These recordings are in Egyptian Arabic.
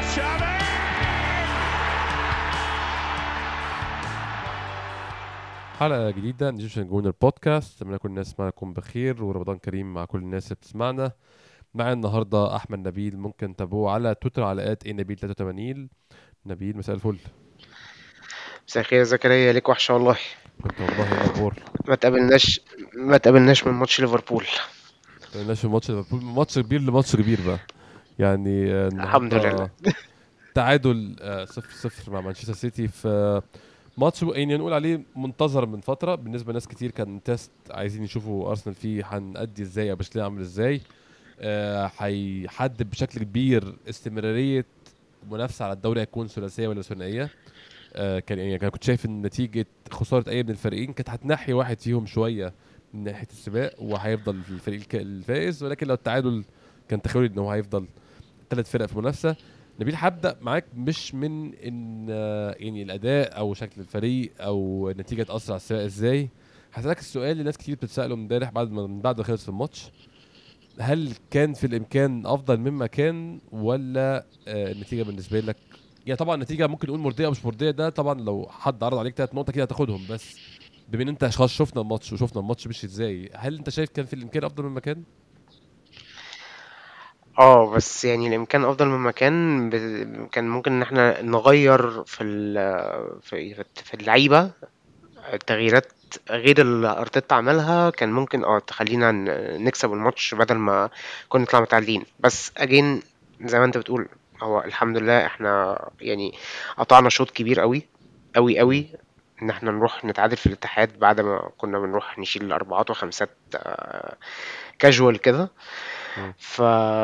Xavi! حلقة جديدة من ايجيبشن جونر بودكاست اتمنى كل الناس معكم بخير ورمضان كريم مع كل الناس اللي بتسمعنا معايا النهاردة أحمد نبيل ممكن تابعوه على تويتر على ات نبيل 83 نبيل مساء الفل مساء الخير يا زكريا ليك وحشة والله كنت والله ايه الأخبار ما تقابلناش ما تقابلناش من ماتش ليفربول مالناش في ماتش ليفربول من ماتش كبير لماتش كبير بقى يعني آه، الحمد النهاردة لله. تعادل آه، صفر صفر مع مانشستر سيتي في آه، ماتش يعني نقول عليه منتظر من فترة بالنسبة لناس كتير كان تيست عايزين يشوفوا أرسنال فيه هنأدي ازاي أو بشكل عامل ازاي آه، هيحدد بشكل كبير استمرارية منافسة على الدوري هتكون ثلاثية ولا ثنائية آه، كان يعني كان كنت شايف ان نتيجة خسارة أي من الفريقين كانت هتنحي واحد فيهم شوية من ناحية السباق وهيفضل الفريق الك- الفائز ولكن لو التعادل كان تخيلي ان هو هيفضل ثلاث فرق في منافسة نبيل هبدأ معاك مش من ان آه، يعني الأداء أو شكل الفريق أو النتيجة تأثر على السباق ازاي هسألك السؤال اللي ناس كتير بتتسأله امبارح بعد ما من بعد ما خلص الماتش هل كان في الامكان افضل مما كان ولا آه النتيجه بالنسبه لك يعني طبعا النتيجه ممكن نقول مرضيه او مش مرضيه ده طبعا لو حد عرض عليك ثلاث نقط كده هتاخدهم بس بما ان انت خلاص شفنا الماتش وشفنا الماتش مشي ازاي هل انت شايف كان في الامكان افضل مما كان اه بس يعني الامكان افضل من مكان ب... كان ممكن ان احنا نغير في ال... في في اللعيبه التغييرات غير اللي ارتيتا عملها كان ممكن اه تخلينا ن- نكسب الماتش بدل ما كنا نطلع متعادلين بس اجين زي ما انت بتقول هو الحمد لله احنا يعني قطعنا شوط كبير قوي قوي قوي ان احنا نروح نتعادل في الاتحاد بعد ما كنا بنروح نشيل الاربعات وخمسات كاجوال كده مم. ف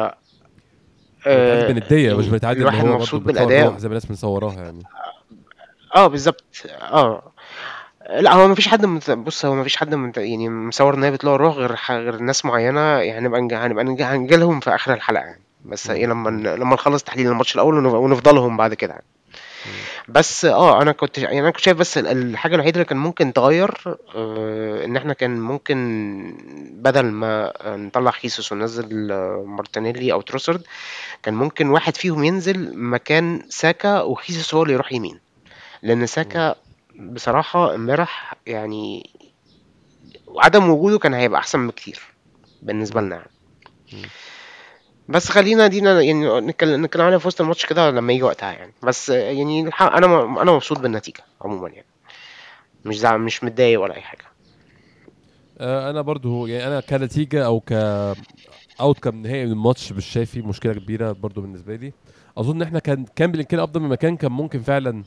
بنتعادل آه، بنديه مش يعني بنتعادل اللي الواحد هو مبسوط برضه بنصور بالاداء روح زي ما الناس مصوراها يعني اه بالظبط اه لا هو مفيش حد مت... بص هو مفيش حد مت... يعني مصور ان هي بتطلع روح غير ح... غير ناس معينه يعني هنبقى نج... هنبقى نج... هنجيلهم في اخر الحلقه يعني بس مم. ايه لما ن... لما نخلص تحليل الماتش الاول ونف... ونفضلهم بعد كده يعني. بس اه انا كنت يعني انا كنت شايف بس ال- الحاجه الوحيده اللي كان ممكن تغير آه ان احنا كان ممكن بدل ما نطلع خيسوس وننزل آه، مارتينيلي او تروسرد كان ممكن واحد فيهم ينزل مكان ساكا وخيسوس هو اللي يروح يمين لان ساكا بصراحه امبارح يعني وعدم وجوده كان هيبقى احسن بكتير بالنسبه لنا يعني. مم. بس خلينا دينا يعني نتكلم نتكلم عليها في وسط الماتش كده لما يجي وقتها يعني بس يعني الح- انا م- انا مبسوط بالنتيجه عموما يعني مش زع... مش متضايق ولا اي حاجه آه انا برضو يعني انا كنتيجه او ك اوت كم نهائي من الماتش مش شايف فيه مشكله كبيره برضو بالنسبه لي اظن احنا كان كان بالامكان افضل من مكان كان ممكن فعلا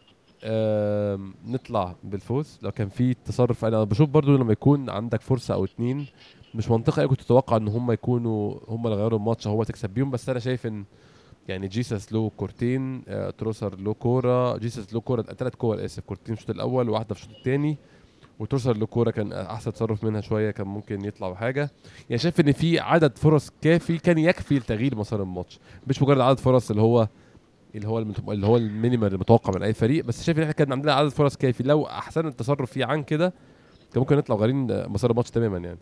آم، نطلع بالفوز لو كان في تصرف انا بشوف برضو لما يكون عندك فرصه او اتنين مش منطقي أوي كنت اتوقع ان هم يكونوا هم اللي غيروا الماتش هو تكسب بيهم بس انا شايف ان يعني جيسس له كورتين آه، تروسر له كوره جيسس له كوره ثلاث كور اسف كورتين في الشوط الاول وواحده في الشوط الثاني وتروسر له كوره كان احسن تصرف منها شويه كان ممكن يطلع بحاجه يعني شايف ان في عدد فرص كافي كان يكفي لتغيير مسار الماتش مش مجرد عدد فرص اللي هو اللي هو المت... اللي هو المينيمال المتوقع من اي فريق بس شايف ان احنا كان عندنا عدد فرص كافي لو احسن التصرف فيه عن كده كان ممكن نطلع غيرين مسار الماتش تماما يعني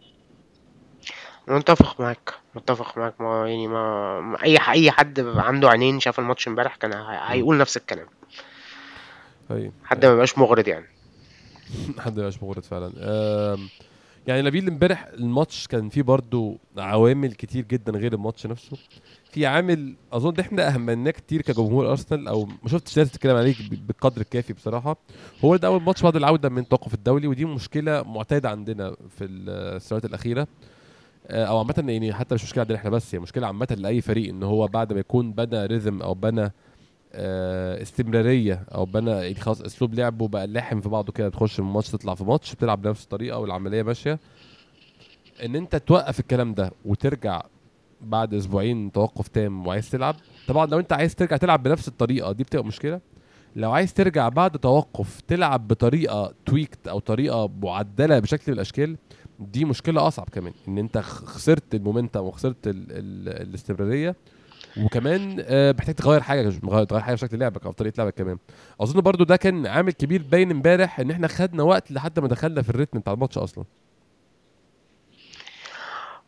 متفق معاك متفق معاك ما يعني ما, ما اي ح- اي حد عنده عينين شاف الماتش امبارح كان هي- هيقول نفس الكلام هي حد ما يبقاش مغرض يعني حد مبقاش مغرض فعلا آم، يعني نبيل امبارح الماتش كان فيه برضو عوامل كتير جدا غير الماتش نفسه في عامل اظن ده احنا اهملناه كتير كجمهور ارسنال او ما شفتش ناس تتكلم عليه ب- بالقدر الكافي بصراحه هو ده اول ماتش بعد العوده من التوقف الدولي ودي مشكله معتاده عندنا في السنوات الاخيره آه، او عامه يعني حتى مش مشكله عندنا احنا بس هي مشكله عامه لاي فريق ان هو بعد ما يكون بنى ريذم او بنى آه، استمراريه او بنى يعني خلاص اسلوب لعبه بقى لاحم في بعضه كده تخش من ماتش تطلع في ماتش بتلعب بنفس الطريقه والعمليه ماشيه ان انت توقف الكلام ده وترجع بعد اسبوعين توقف تام وعايز تلعب طبعا لو انت عايز ترجع تلعب بنفس الطريقه دي بتبقى مشكله لو عايز ترجع بعد توقف تلعب بطريقه تويكت او طريقه معدله بشكل من الاشكال دي مشكله اصعب كمان ان انت خ- خسرت المومنتم وخسرت ال ال الاستمراريه وكمان آه، محتاج تغير حاجه مش مغير- تغير حاجه في شكل لعبك او في طريقه لعبك كمان اظن برضو ده كان عامل كبير باين امبارح ان احنا خدنا وقت لحد ما دخلنا في الريتم بتاع الماتش اصلا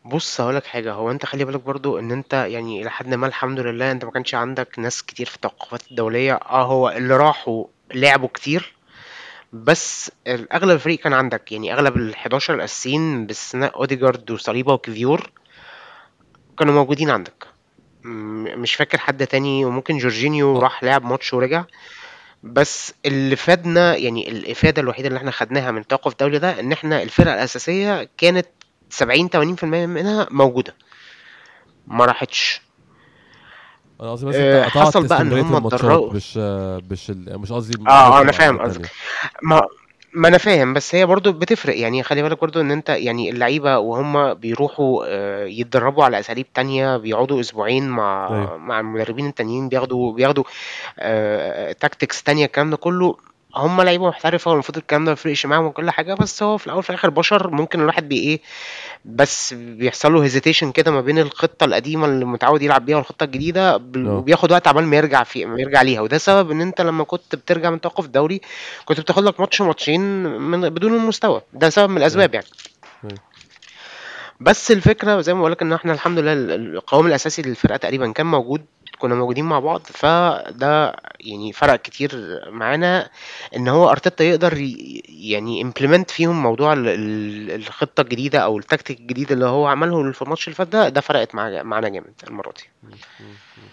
بص هقولك حاجة هو انت خلي بالك برضو ان انت يعني الى حد ما الحمد لله انت ما كانش عندك ناس كتير في التوقفات الدولية اه هو اللي راحوا لعبوا كتير بس ال- اغلب الفريق كان عندك يعني اغلب ال 11 الاساسيين باستثناء اوديجارد وصليبا وكيفيور كانوا موجودين عندك م- مش فاكر حد تاني وممكن جورجينيو اه راح لعب ماتش ورجع بس اللي فادنا يعني الافاده الوحيده اللي احنا خدناها من التوقف الدولي ده ان احنا الفرقه الاساسيه كانت 70 80% منها موجوده ما راحتش انا قصدي بس انت آه، قطعت حصل بقى ان استمراريه هم الماتشات اتضرروا مش آه، مش ال... مش قصدي اه اه مقارنه انا مع فاهم فرق قصدك تانية ما ما انا فاهم بس هي برضو بتفرق يعني خلي بالك برضو ان انت يعني اللعيبه وهم بيروحوا آه، يتدربوا على اساليب تانية بيقعدوا اسبوعين ايوه مع مع المدربين التانيين بياخدوا بياخدوا تاكتكس تانية الكلام ده كله هم لعيبه محترفه والمفروض الكلام ده ما يفرقش معاهم وكل حاجه بس هو في الاول وفي الاخر بشر ممكن الواحد بي ايه بس بيحصل له هيزيتيشن كده ما بين الخطه القديمه اللي متعود يلعب بيها والخطه الجديده بال- اه وبياخد وقت عبال ما يرجع في ما يرجع ليها وده سبب ان انت لما كنت بترجع من توقف دوري كنت بتاخد لك ماتش ماتشين من بدون المستوى ده سبب من ايوه الاسباب يعني ايوه بس الفكرة زي ما بقولك ان احنا الحمد لله ال- القوام الاساسي للفرقة تقريبا كان موجود كنا موجودين مع بعض فده يعني فرق كتير معانا ان هو ارتيتا يقدر ي- يعني امبلمنت فيهم موضوع ال- ال- الخطة الجديدة او التكتيك الجديد اللي هو عمله في الماتش اللي فات ده ده فرقت مع- معانا جامد المرة دي م- م-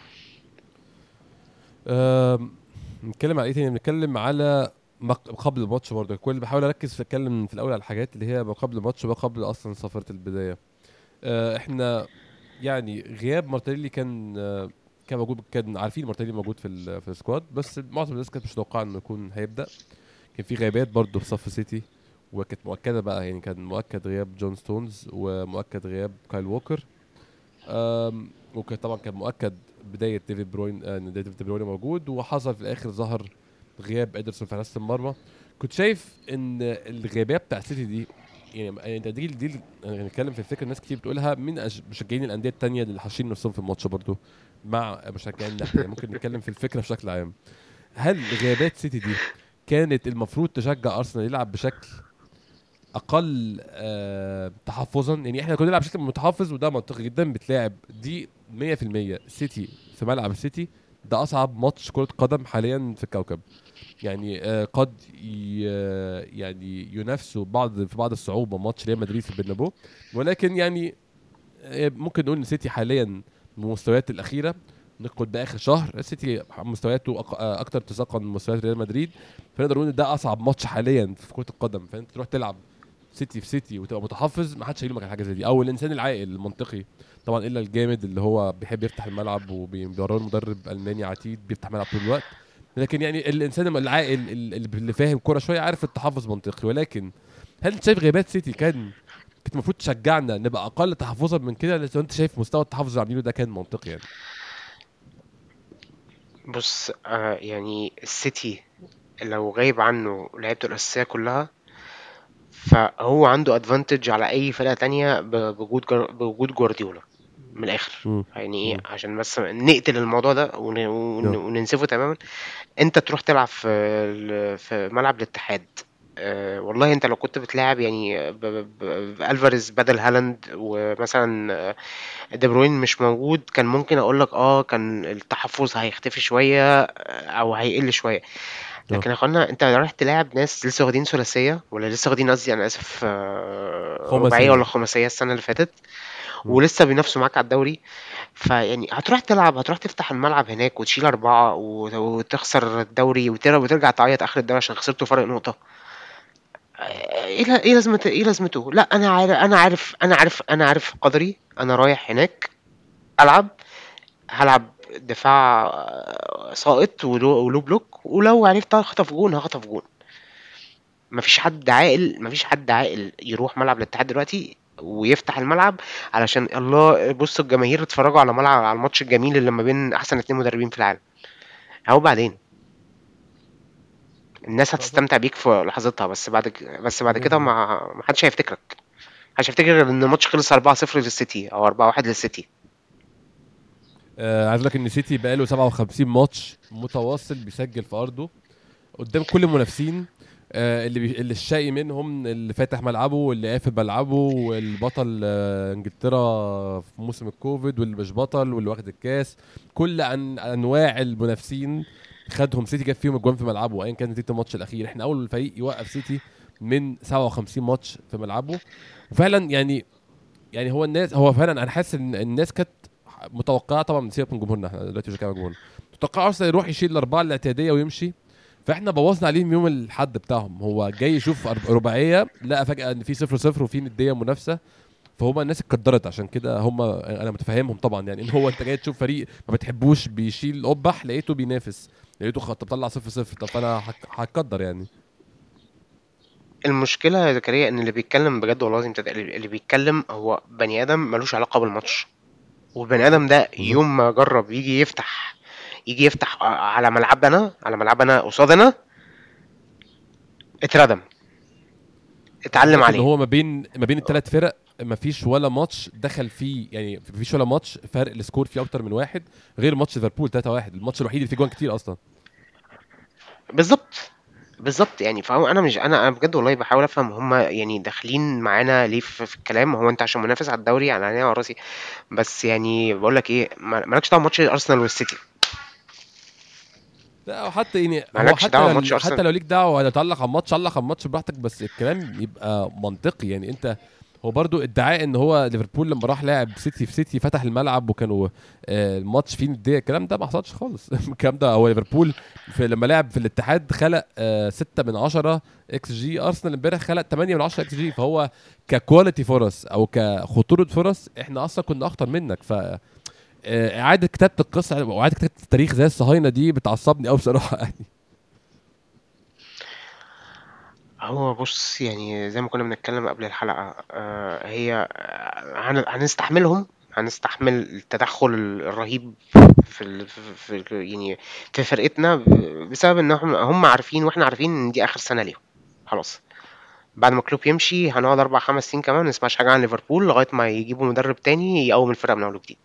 آم، نتكلم على ايه تاني نتكلم على ما قبل الماتش برضه كل بحاول اركز في اتكلم في الاول على الحاجات اللي هي ما قبل الماتش وما قبل اصلا صفره البدايه آه، احنا يعني غياب مارتينيلي كان آه، كان موجود كان عارفين مارتينيلي موجود في ال- في السكواد بس معظم الناس كانت مش متوقعه انه يكون هيبدا كان في غيابات برضه في صف سيتي وكانت مؤكده بقى يعني كان مؤكد غياب جون ستونز ومؤكد غياب كايل ووكر أم، وكان طبعا كان مؤكد بدايه ديفيد بروين آه، ان ديفيد بروين موجود وحصل في الاخر ظهر غياب ادرسون في حراسه المرمى كنت شايف ان الغيابات بتاع سيتي دي يعني يعني انت دي دي يعني نتكلم في الفكره ناس كتير بتقولها من أش- مشجعين الانديه التانية اللي حاشين نفسهم في الماتش برضو مع مشجعين احنا يعني ممكن نتكلم في الفكره بشكل عام هل غيابات سيتي دي كانت المفروض تشجع ارسنال يلعب بشكل اقل آه تحفظا يعني احنا كنا نلعب بشكل متحفظ وده منطقي جدا بتلاعب دي 100% سيتي في ملعب السيتي ده اصعب ماتش كره قدم حاليا في الكوكب يعني آه قد ي- آه، يعني ينافسوا بعض في بعض الصعوبه ماتش ريال مدريد في البرنابو ولكن يعني آه، ممكن نقول ان سيتي حاليا بمستويات الاخيره نقود باخر شهر السيتي مستوياته أق- آه، اكتر اتساقا من مستويات ريال مدريد فنقدر نقول ان ده اصعب ماتش حاليا في كره القدم فانت تروح تلعب سيتي في سيتي وتبقى متحفظ ما حدش هيلومك على حاجه زي دي او الانسان العاقل المنطقي طبعا الا الجامد اللي هو بيحب يفتح الملعب وبيوراه مدرب الماني عتيد بيفتح ملعب طول الوقت لكن يعني الانسان العاقل اللي اللي فاهم كوره شويه عارف التحفظ منطقي ولكن هل انت شايف غيابات سيتي كان كنت المفروض تشجعنا نبقى اقل تحفظا من كده لو انت شايف مستوى التحفظ اللي عاملينه ده كان منطقي يعني بص آه يعني السيتي لو غايب عنه لعيبته الأساسية كلها فهو عنده ادفانتج على اي فرقة تانية ب- بوجود جر... بوجود جوارديولا من الاخر مم. يعني ايه مم. عشان بس نقتل الموضوع ده ون... ون... نعم. وننسفه تماما انت تروح تلعب في ال- في ملعب الاتحاد أه والله انت لو كنت بتلاعب يعني ب... ب... ب... الفاريز بدل هالاند ومثلا آه، دي بروين مش موجود كان ممكن اقول لك اه كان التحفظ هيختفي شويه آه، او هيقل شويه اه لكن يا اخوانا انت رايح تلاعب ناس لسه واخدين ثلاثيه ولا لسه واخدين قصدي انا اسف آه، رباعيه ولا خماسيه خماسيه السنه اللي فاتت مم. ولسه بينافسوا معاك على الدوري فيعني هتروح تلعب هتروح تفتح الملعب هناك وتشيل أربعة وت- وتخسر الدوري وتر- وترجع تعيط آخر الدوري عشان خسرتوا فرق نقطة ايه لا- ايه لازمته ايه لازمته لا انا عارف انا عارف انا عارف انا عارف قدري انا رايح هناك العب هلعب دفاع آه، ساقط ولو ولو بلوك ولو عرفت اخطف جون هخطف جون مفيش حد عاقل مفيش حد عاقل يروح ملعب الاتحاد دلوقتي ويفتح الملعب علشان الله بصوا الجماهير اتفرجوا على ملعب على الماتش الجميل اللي ما بين احسن اتنين مدربين في العالم اهو بعدين الناس اه صح هتستمتع بيك في لحظتها بس بعد ك- بس بعد كده 100% ما ما حدش هيفتكرك محدش هيفتكر غير ان الماتش خلص 4-0 للسيتي او 4-1 للسيتي آه عايز اقول لك ان سيتي بقاله 57 ماتش متواصل بيسجل في ارضه قدام كل المنافسين آه اللي بي... اللي الشقي منهم اللي فاتح ملعبه واللي قافل ملعبه والبطل آه انجلترا في موسم الكوفيد واللي مش بطل واللي واخد الكاس كل أن... انواع المنافسين خدهم سيتي جاب فيهم اجوان في ملعبه ايا كانت نتيجه الماتش الاخير احنا اول فريق يوقف سيتي من 57 ماتش في ملعبه وفعلا يعني يعني هو الناس هو فعلا انا حاسس ان الناس كانت متوقعه طبعا سيبك من جمهورنا احنا دلوقتي مش جمهورنا متوقع ارسنال يروح يشيل الاربعه الاعتياديه ويمشي فاحنا بوظنا عليهم يوم الحد بتاعهم هو جاي يشوف رباعيه لقى فجاه ان في صفر صفر وفي نديه منافسه فهم الناس اتقدرت عشان كده هم انا متفهمهم طبعا يعني ان هو انت جاي تشوف فريق ما بتحبوش بيشيل قبح لقيته بينافس لقيته خط طلع صفر صفر طب انا هتقدر يعني المشكله يا زكريا ان اللي بيتكلم بجد والله لازم اللي بيتكلم هو بني ادم ملوش علاقه بالماتش والبني ادم ده يوم ما جرب يجي يفتح يجي يفتح على ملعبنا على ملعبنا قصادنا اتردم اتعلم عليه هو ما بين ما بين الثلاث فرق ما فيش ولا ماتش دخل فيه يعني ما فيش ولا ماتش فرق السكور فيه اكتر من واحد غير ماتش ليفربول 3 1 الماتش الوحيد اللي فيه جوان كتير اصلا بالظبط بالظبط يعني فهو انا مش انا انا بجد والله بحاول افهم هم يعني داخلين معانا ليه في, في الكلام هو انت عشان منافس على الدوري على عيني وعلى راسي بس يعني بقول لك ايه مالكش دعوه ماتش ارسنال والسيتي لا حتى يعني هو حتى لو ماتش حتى لو ليك دعوه ولا تعلق على الماتش علق على الماتش براحتك بس الكلام يبقى منطقي يعني انت هو برضو ادعاء ان هو ليفربول لما راح لعب سيتي في سيتي فتح الملعب وكانوا آه الماتش فيه نديه الكلام ده ما حصلش خالص الكلام ده هو ليفربول في لما لعب في الاتحاد خلق آه 6 من 10 اكس جي ارسنال امبارح خلق 8 من 10 اكس جي فهو ككواليتي فرص او كخطوره فرص احنا اصلا كنا اخطر منك ف آه، اعاده كتابه القصه واعاده كتابه التاريخ زي الصهاينه دي بتعصبني قوي بصراحه يعني هو بُص، يعني زي ما كُنّا بنتكلّم قبل الحلقة آه هي هن هنستحملهم، هنستحمل التدخُّل الرهيب في ال في في يعني في فرقتنا بسبب إن هم هم عارفين وإحنا عارفين إن دي آخر سَنة ليهم، خلاص. بعد ما كلوب يمشي هنقعد أربع خمس سنين كمان ما نسمعش حاجة عن ليفربول لغاية ما يجيبوا مدرب تاني يقوّم الفرقة من أول وجديد.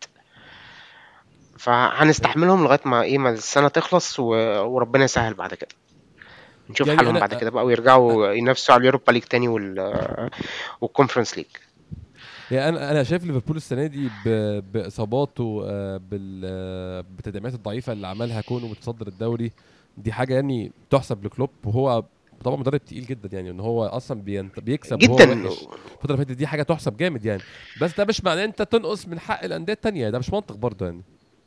فهنستحملهم لغاية ما إيه، ما السَنة تخلص و وربنا يسهّل بعد كده. نشوف يعني حالهم بعد كده بقى ويرجعوا ينافسوا على اليوروبا ليج تاني وال والكونفرنس ليج يعني انا انا شايف ليفربول السنه دي باصاباته آه، بالتدعيمات الضعيفه اللي عملها كونه متصدر الدوري دي حاجه يعني تحسب لكلوب وهو طبعا مدرب تقيل جدا يعني ان هو اصلا بينت بيكسب جدا الفتره اللي فاتت دي حاجه تحسب جامد يعني بس ده مش معناه انت تنقص من حق الانديه التانية ده مش منطق برضه يعني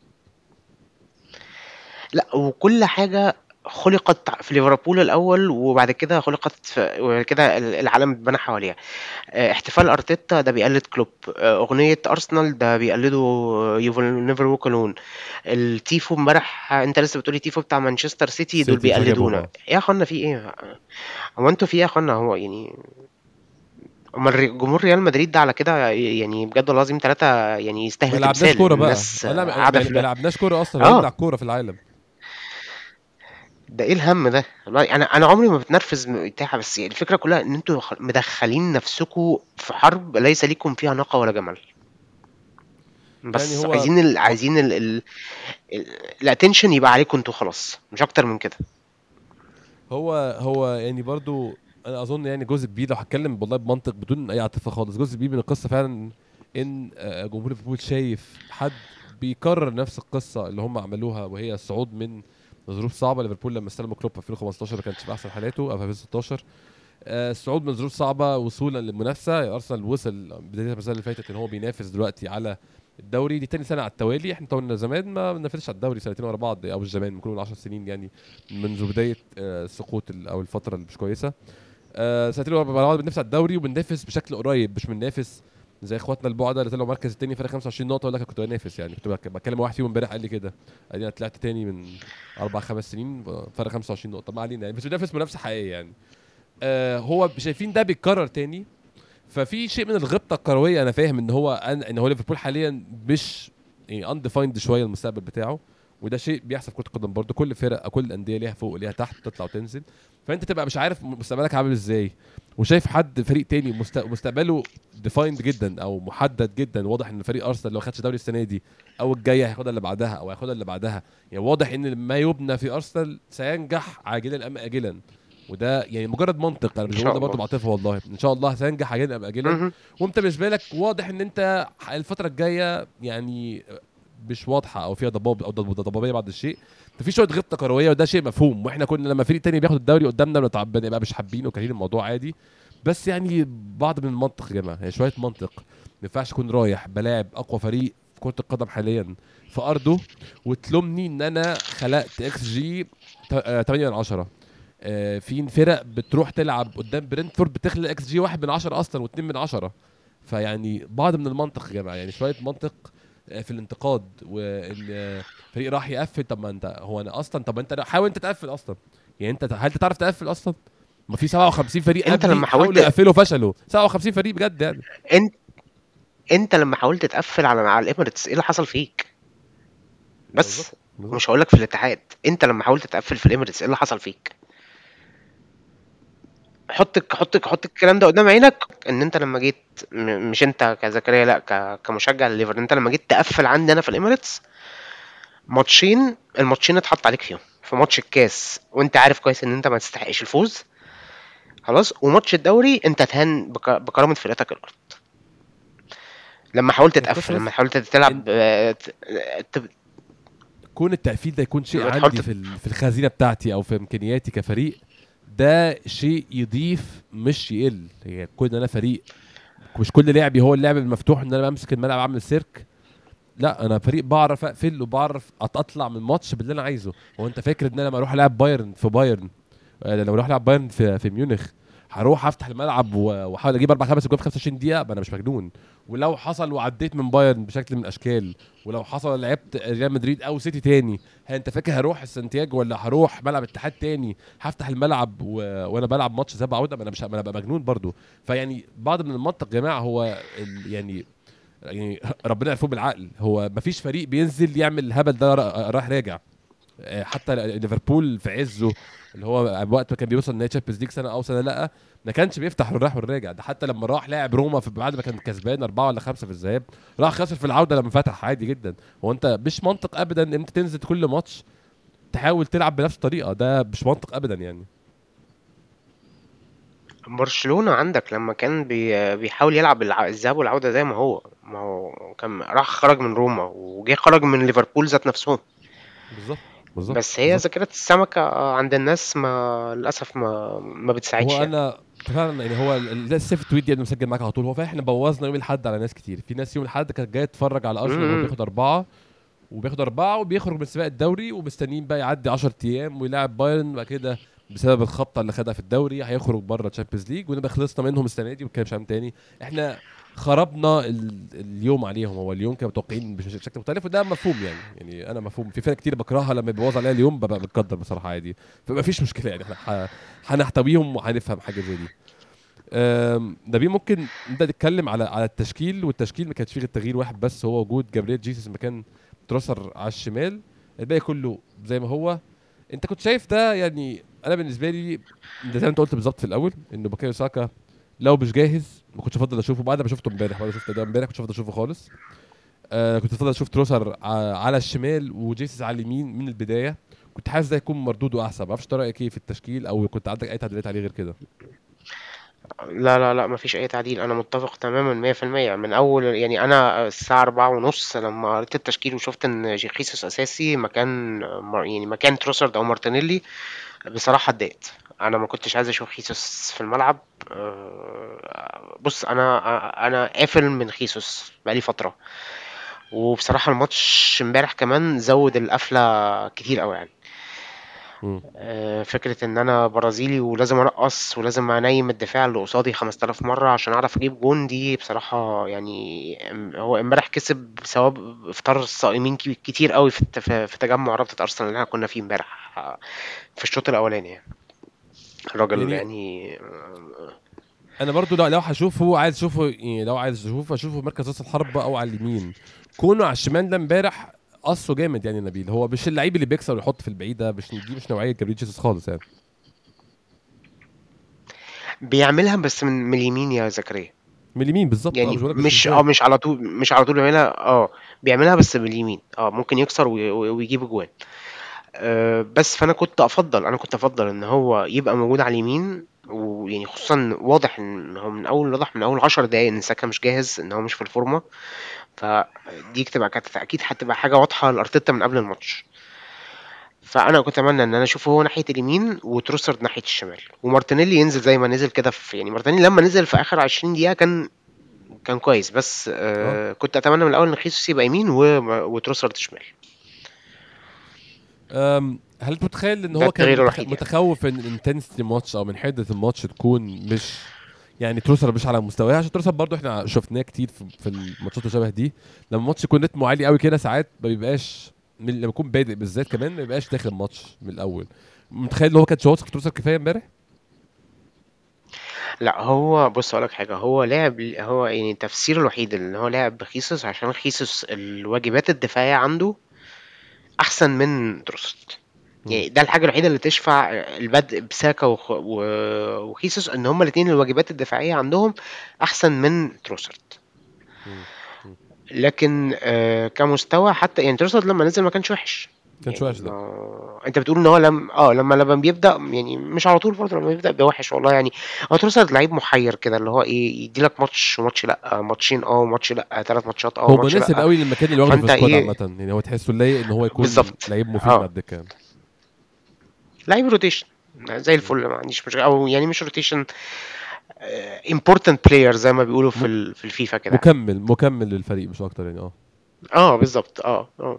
لا وكل حاجه خُلقت في ليفربول الأول، وبعد كده خُلقت في وبعد كده العالم اتبنى حواليها. آه، احتفال أرتيتا ده بيقلد كلوب، آه، أغنية أرسنال ده بيقلدوا يو نيفر ووك ألون. التيفو امبارح أنت لسه بتقول لي تيفو بتاع مانشستر سيتي دول بيقلدونا. إيه يا أخوانا في إيه؟ هو أنتم في إيه يا أخوانا هو يعني أمال جمهور ريال مدريد ده على كده يعني بجد والله العظيم ثلاثة يعني يستاهل ما لعبناش كورة بقى. لا ما لعبناش كورة أصلًا، آه. كورة في العالم. ده ايه الهم ده والله انا انا عمري ما بتنرفز بتاع بس يعني الفكره كلها ان انتوا مدخلين نفسكم في حرب ليس ليكم فيها نقه ولا جمل بس يعني هو عايزين ال... عايزين ال... ال... الاتنشن يبقى عليكم انتوا خلاص مش اكتر من كده هو هو يعني برضو انا اظن يعني جزء كبير لو هتكلم والله بمنطق بدون اي عاطفه خالص جزء كبير من القصه فعلا ان آه، جمهور ليفربول شايف حد بيكرر نفس القصه اللي هم عملوها وهي الصعود من ظروف صعبه ليفربول لما استلموا كلوب في 2015 ما كانش في احسن حالاته او في 2016 آه، الصعود من ظروف صعبه وصولا للمنافسه ارسنال وصل بدايه السنه اللي فاتت ان هو بينافس دلوقتي على الدوري دي تاني سنه على التوالي احنا طبعا زمان ما بننافسش على الدوري سنتين ورا بعض او مش زمان ممكن نقول 10 سنين يعني منذ بدايه السقوط آه، او الفتره اللي مش كويسه آه، سنتين ورا بعض بننافس على الدوري وبننافس بشكل قريب مش بننافس زي اخواتنا البعده اللي طلعوا مركز الثاني فرق 25 نقطه ولا كنت بنافس يعني كنت بكلم واحد فيهم امبارح قال لي كده قال لي انا طلعت تاني من اربع خمس سنين فرق 25 نقطه ما علينا يعني بس بنافس منافسه حقيقيه يعني آه هو شايفين ده بيتكرر تاني ففي شيء من الغبطه الكرويه انا فاهم ان هو ان هو ليفربول حاليا مش يعني انديفايند شويه المستقبل بتاعه وده شيء بيحصل في كره القدم برضه كل فرق كل الانديه ليها فوق وليها تحت تطلع وتنزل فانت تبقى مش عارف مستقبلك عامل ازاي وشايف حد فريق تاني مستقبله ديفايند جدا او محدد جدا واضح ان فريق ارسنال لو خدش دوري السنه دي او الجايه هياخدها اللي بعدها او هياخدها اللي بعدها يعني واضح ان ما يبنى في ارسنال سينجح عاجلا ام اجلا وده يعني مجرد منطق انا مش إن بقول شاء ده برضه الله. بعاطفه والله ان شاء الله هتنجح اجلا ابقى اجلا مهم. وانت بالنسبه لك واضح ان انت الفتره الجايه يعني مش واضحه او فيها ضباب او ضب- ضبابيه بعض الشيء ففي شويه غبطه كرويه وده شيء مفهوم واحنا كنا لما فريق تاني بياخد الدوري قدامنا بنتع- بنبقى مش حابين وكارهين الموضوع عادي بس يعني بعض من المنطق يا جماعه يعني شويه منطق ما ينفعش اكون رايح بلاعب اقوى فريق في كره القدم حاليا في ارضه وتلومني ان انا خلقت اكس جي 8 من 10 آه، في فرق بتروح تلعب قدام برنتفورد بتخلق اكس جي 1 من 10 اصلا و2 من 10 فيعني بعض من المنطق يا جماعه يعني شويه منطق آه، في الانتقاد وان آه، فريق راح يقفل طب ما انت هو انا اصلا طب انت حاول انت تقفل اصلا يعني انت هل انت تعرف تقفل اصلا؟ ما في 57 فريق انت قبلي لما حاولت- حاولوا يقفلوا فشلوا 57 فريق بجد يعني انت انت لما حاولت تقفل على على الاميريتس ايه اللي حصل فيك بس بالظبط، بالظبط. مش هقول لك في الاتحاد انت لما حاولت تقفل في الاميريتس ايه اللي حصل فيك حط حط حط الكلام ده قدام عينك ان انت لما جيت م- مش انت كزكريا لا ك- كمشجع لليفر انت لما جيت تقفل عندي انا في الاميريتس ماتشين الماتشين اتحط عليك فيهم في ماتش الكاس وانت عارف كويس ان انت ما تستحقش الفوز خلاص وماتش الدوري انت تهان بك- بكرامه فرقتك الارض لما حاولت القصة تقفل بس لما حاولت تلعب آه، ت- ت- كون التقفيل ده يكون شيء لما عندي تحط- في ال- في الخزينه بتاعتي او في امكانياتي كفريق ده شيء يضيف مش يقل هي كون إن انا فريق مش كل لعبي هو اللعب المفتوح ان انا بمسك الملعب اعمل سيرك لا انا فريق بعرف اقفل وبعرف أط- اطلع من الماتش باللي انا عايزه هو انت فاكر ان انا لما اروح العب بايرن في بايرن آه، لو اروح العب بايرن في في ميونخ هروح افتح الملعب و- واحاول اجيب اربع خمس جوال في 25 دقيقه ما انا مش مجنون ولو حصل وعديت من بايرن بشكل من الاشكال ولو حصل لعبت ريال مدريد او سيتي تاني هل انت فاكر هروح سانتياجو ولا هروح ملعب اتحاد تاني هفتح الملعب و... وانا بلعب ماتش سبعة عوده ما انا مش ما انا ببقى مجنون برضو فيعني بعض من المنطق يا جماعه هو ال... يعني يعني ربنا يعرفه بالعقل هو مفيش فريق بينزل يعمل الهبل ده را- رايح راجع آه، حتى ليفربول في عزه اللي هو وقت ما كان بيوصل نهائي تشامبيونز ليج سنه او سنه لا ما كانش بيفتح الرايح والراجع ده حتى لما راح لاعب روما في بعد ما كان كسبان اربعه ولا خمسه في الذهاب راح خسر في العوده لما فتح عادي جدا هو انت مش منطق ابدا ان انت تنزل كل ماتش تحاول تلعب بنفس الطريقه ده مش منطق ابدا يعني برشلونة عندك لما كان بي بيحاول يلعب الع- الذهاب والعودة زي ما هو ما هو كان راح خرج من روما وجه خرج من ليفربول ذات نفسهم بالظبط بالظبط بس هي بالظبط. ذاكرة السمكة عند الناس ما للأسف ما ما بتساعدش هو يعني. انا فعلا يعني هو ال- ده السيف تويت دي انا مسجل معاك على طول هو فعلا احنا بوظنا يوم الاحد على ناس كتير في ناس يوم الاحد كانت جايه تتفرج على ارسنال وهو مم. بياخد اربعه وبياخد اربعه وبيخرج من سباق الدوري ومستنيين بقى يعدي 10 ايام ويلاعب بايرن بعد كده بسبب الخبطه اللي خدها في الدوري هيخرج بره تشامبيونز ليج ونبقى خلصنا منهم السنه دي وما عن تاني احنا خربنا ال... اليوم عليهم هو اليوم كانوا متوقعين بش- بشكل مختلف وده مفهوم يعني يعني انا مفهوم في فرق كتير بكرهها لما بيبوظ عليها اليوم ببقى متقدر بصراحه عادي فما فيش مشكله يعني احنا ح... هنحتويهم وهنفهم حاجه زي دي أم، نبيل ممكن نبدا نتكلم على على التشكيل والتشكيل ما كانش فيه غير تغيير واحد بس هو وجود جابرييل جيسوس مكان تروسر على الشمال الباقي كله زي ما هو انت كنت شايف ده يعني انا بالنسبه لي ده زي ما انت قلت بالظبط في الاول انه بوكايو ساكا لو مش جاهز ما كنتش افضل اشوفه بعد ما شفته امبارح بعد ما شفته ده امبارح كنتش افضل اشوفه خالص آه كنت افضل اشوف تروسر ع- على الشمال وجيسوس على اليمين من البدايه كنت حاسس ده يكون مردوده احسن ما اعرفش إنت رايك ايه في التشكيل او كنت عندك اي تعديلات عليه غير كده لا لا لا مفيش أي تعديل أنا متفق تماما مية في المية من أول يعني أنا الساعة أربعة ونص لما قريت التشكيل وشفت إن جيخيسوس أساسي مكان مار- يعني مكان تروسرد أو مارتينيلي بصراحة اتضايقت أنا ما كنتش عايز أشوف خيسوس في الملعب أه، بص أنا أنا قافل من خيسوس بقالي فترة وبصراحة الماتش امبارح كمان زود القفلة كتير أوي يعني مم. آه، فكرة ان انا برازيلي ولازم ارقص ولازم انيم الدفاع اللي قصادي 5000 مرة عشان اعرف اجيب جون دي بصراحة يعني ام- هو امبارح كسب بسبب افطار الصائمين كي- كتير قوي في الت- في في تجمع رابطة ارسنال اللي احنا كنا فيه امبارح آه، في الشوط الاولاني يعني الراجل يعني- يعني آه، انا برضو لو لو هشوفه عايز اشوفه يعني لو عايز اشوفه اشوفه في مركز راس الحربة او على اليمين كونه على الشمال ده امبارح قصه جامد يعني نبيل هو مش اللعيب اللي بيكسر ويحط في البعيده مش دي مش نوعيه جابريل جيسوس خالص يعني بيعملها بس من من اليمين يا زكريا من اليمين بالظبط يعني آه، بقولك مش إزاي. اه مش على طول مش على طول بيعملها اه بيعملها بس باليمين اه ممكن يكسر وي- وي- ويجيب جوان آه، بس فانا كنت افضل انا كنت افضل ان هو يبقى موجود على اليمين ويعني خصوصا واضح ان هو من اول واضح من اول 10 دقايق ان ساكا مش جاهز ان هو مش في الفورمه فدي تبقى كانت اكيد هتبقى حاجه واضحه لارتيتا من قبل الماتش فانا كنت اتمنى ان انا اشوفه هو ناحيه اليمين وتروسرد ناحيه الشمال ومارتينيلي ينزل زي ما نزل كده في يعني مارتينيلي لما نزل في اخر 20 دقيقه كان كان كويس بس آه كنت اتمنى من الاول ان خيسوس يبقى يمين و- وتروسرد شمال أم، هل انت متخيل ان ده هو التغيير كان متخ- الوحيد يعني. متخوف ان انتنسيتي الماتش او من حده الماتش تكون مش يعني تروسر مش على مستواه عشان تروسر برضو احنا شفناه كتير في, في الماتشات اللي شبه دي لما الماتش يكون رتمه عالي قوي كده ساعات ما بيبقاش من لما يكون بادئ بالذات كمان ما بيبقاش داخل الماتش من الاول متخيل ان هو كانش واثق في تروسر كفايه امبارح لا هو بص اقول لك حاجه هو لاعب هو يعني التفسير الوحيد ان هو لاعب بخيسوس عشان خيسوس الواجبات الدفاعيه عنده احسن من تروسرد يعني ده الحاجه الوحيده اللي تشفع البدء بساكا وخ- و- وخيسوس ان هما الاثنين الواجبات الدفاعيه عندهم احسن من تروسرد لكن آه كمستوى حتى يعني تروسرد لما نزل ما كانش وحش كان شويه ده آه، انت بتقول ان هو لم اه لما لما بيبدا يعني مش على طول برضه لما بيبدا بيبقى وحش والله يعني هو تروسرد لعيب محير كده اللي هو ايه يدي لك ماتش وماتش لا ماتشين اه وماتش لا ثلاث ماتشات اه هو وماتش مناسب لا قوي للمكان اللي واخده في فانت السكواد ايه عامه يعني هو تحسه لايق ان هو يكون بالظبط لعيب مفيد اه على الدكه يعني. لعيب روتيشن زي الفل ما عنديش مشكله او يعني مش روتيشن important player زي ما بيقولوا في ال- في الفيفا كده مكمل مكمل للفريق مش اكتر يعني اه اه بالظبط اه اه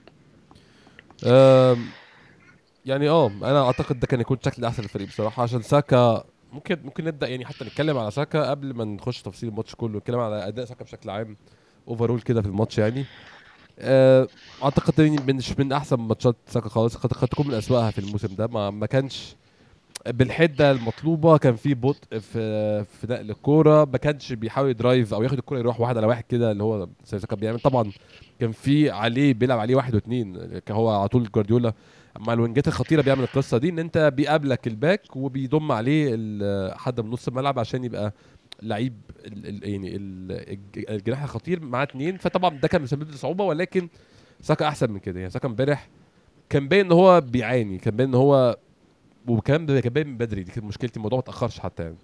أم، يعني اه انا اعتقد ده كان يكون شكل احسن للفريق بصراحه عشان ساكا ممكن ممكن نبدا يعني حتى نتكلم على ساكا قبل ما نخش تفاصيل الماتش كله نتكلم على اداء ساكا بشكل عام اوفرول كده في الماتش يعني أه، اعتقد يعني من- مش من احسن ماتشات ساكا خالص قد قد تكون من اسوأها في الموسم ده ما, ما كانش بالحده المطلوبه كان في بطء في في نقل الكوره ما كانش بيحاول يدرايف او ياخد الكوره يروح واحد على واحد كده اللي هو زي ساكا بيعمل طبعا كان في عليه بيلعب عليه واحد واثنين كان هو على طول جوارديولا مع الوينجات الخطيره بيعمل القصه دي ان انت بيقابلك الباك وبيضم عليه ال- حد من نص الملعب عشان يبقى لعيب ال ال يعني ال الج- الجناح الخطير معاه اثنين فطبعا ده كان مسبب له صعوبه ولكن ساكا احسن من كده يعني ساكا امبارح كان باين ان هو بيعاني كان باين ان هو وكمان ده كان باين من بدري دي كانت مشكلتي الموضوع ما اتاخرش حتى يعني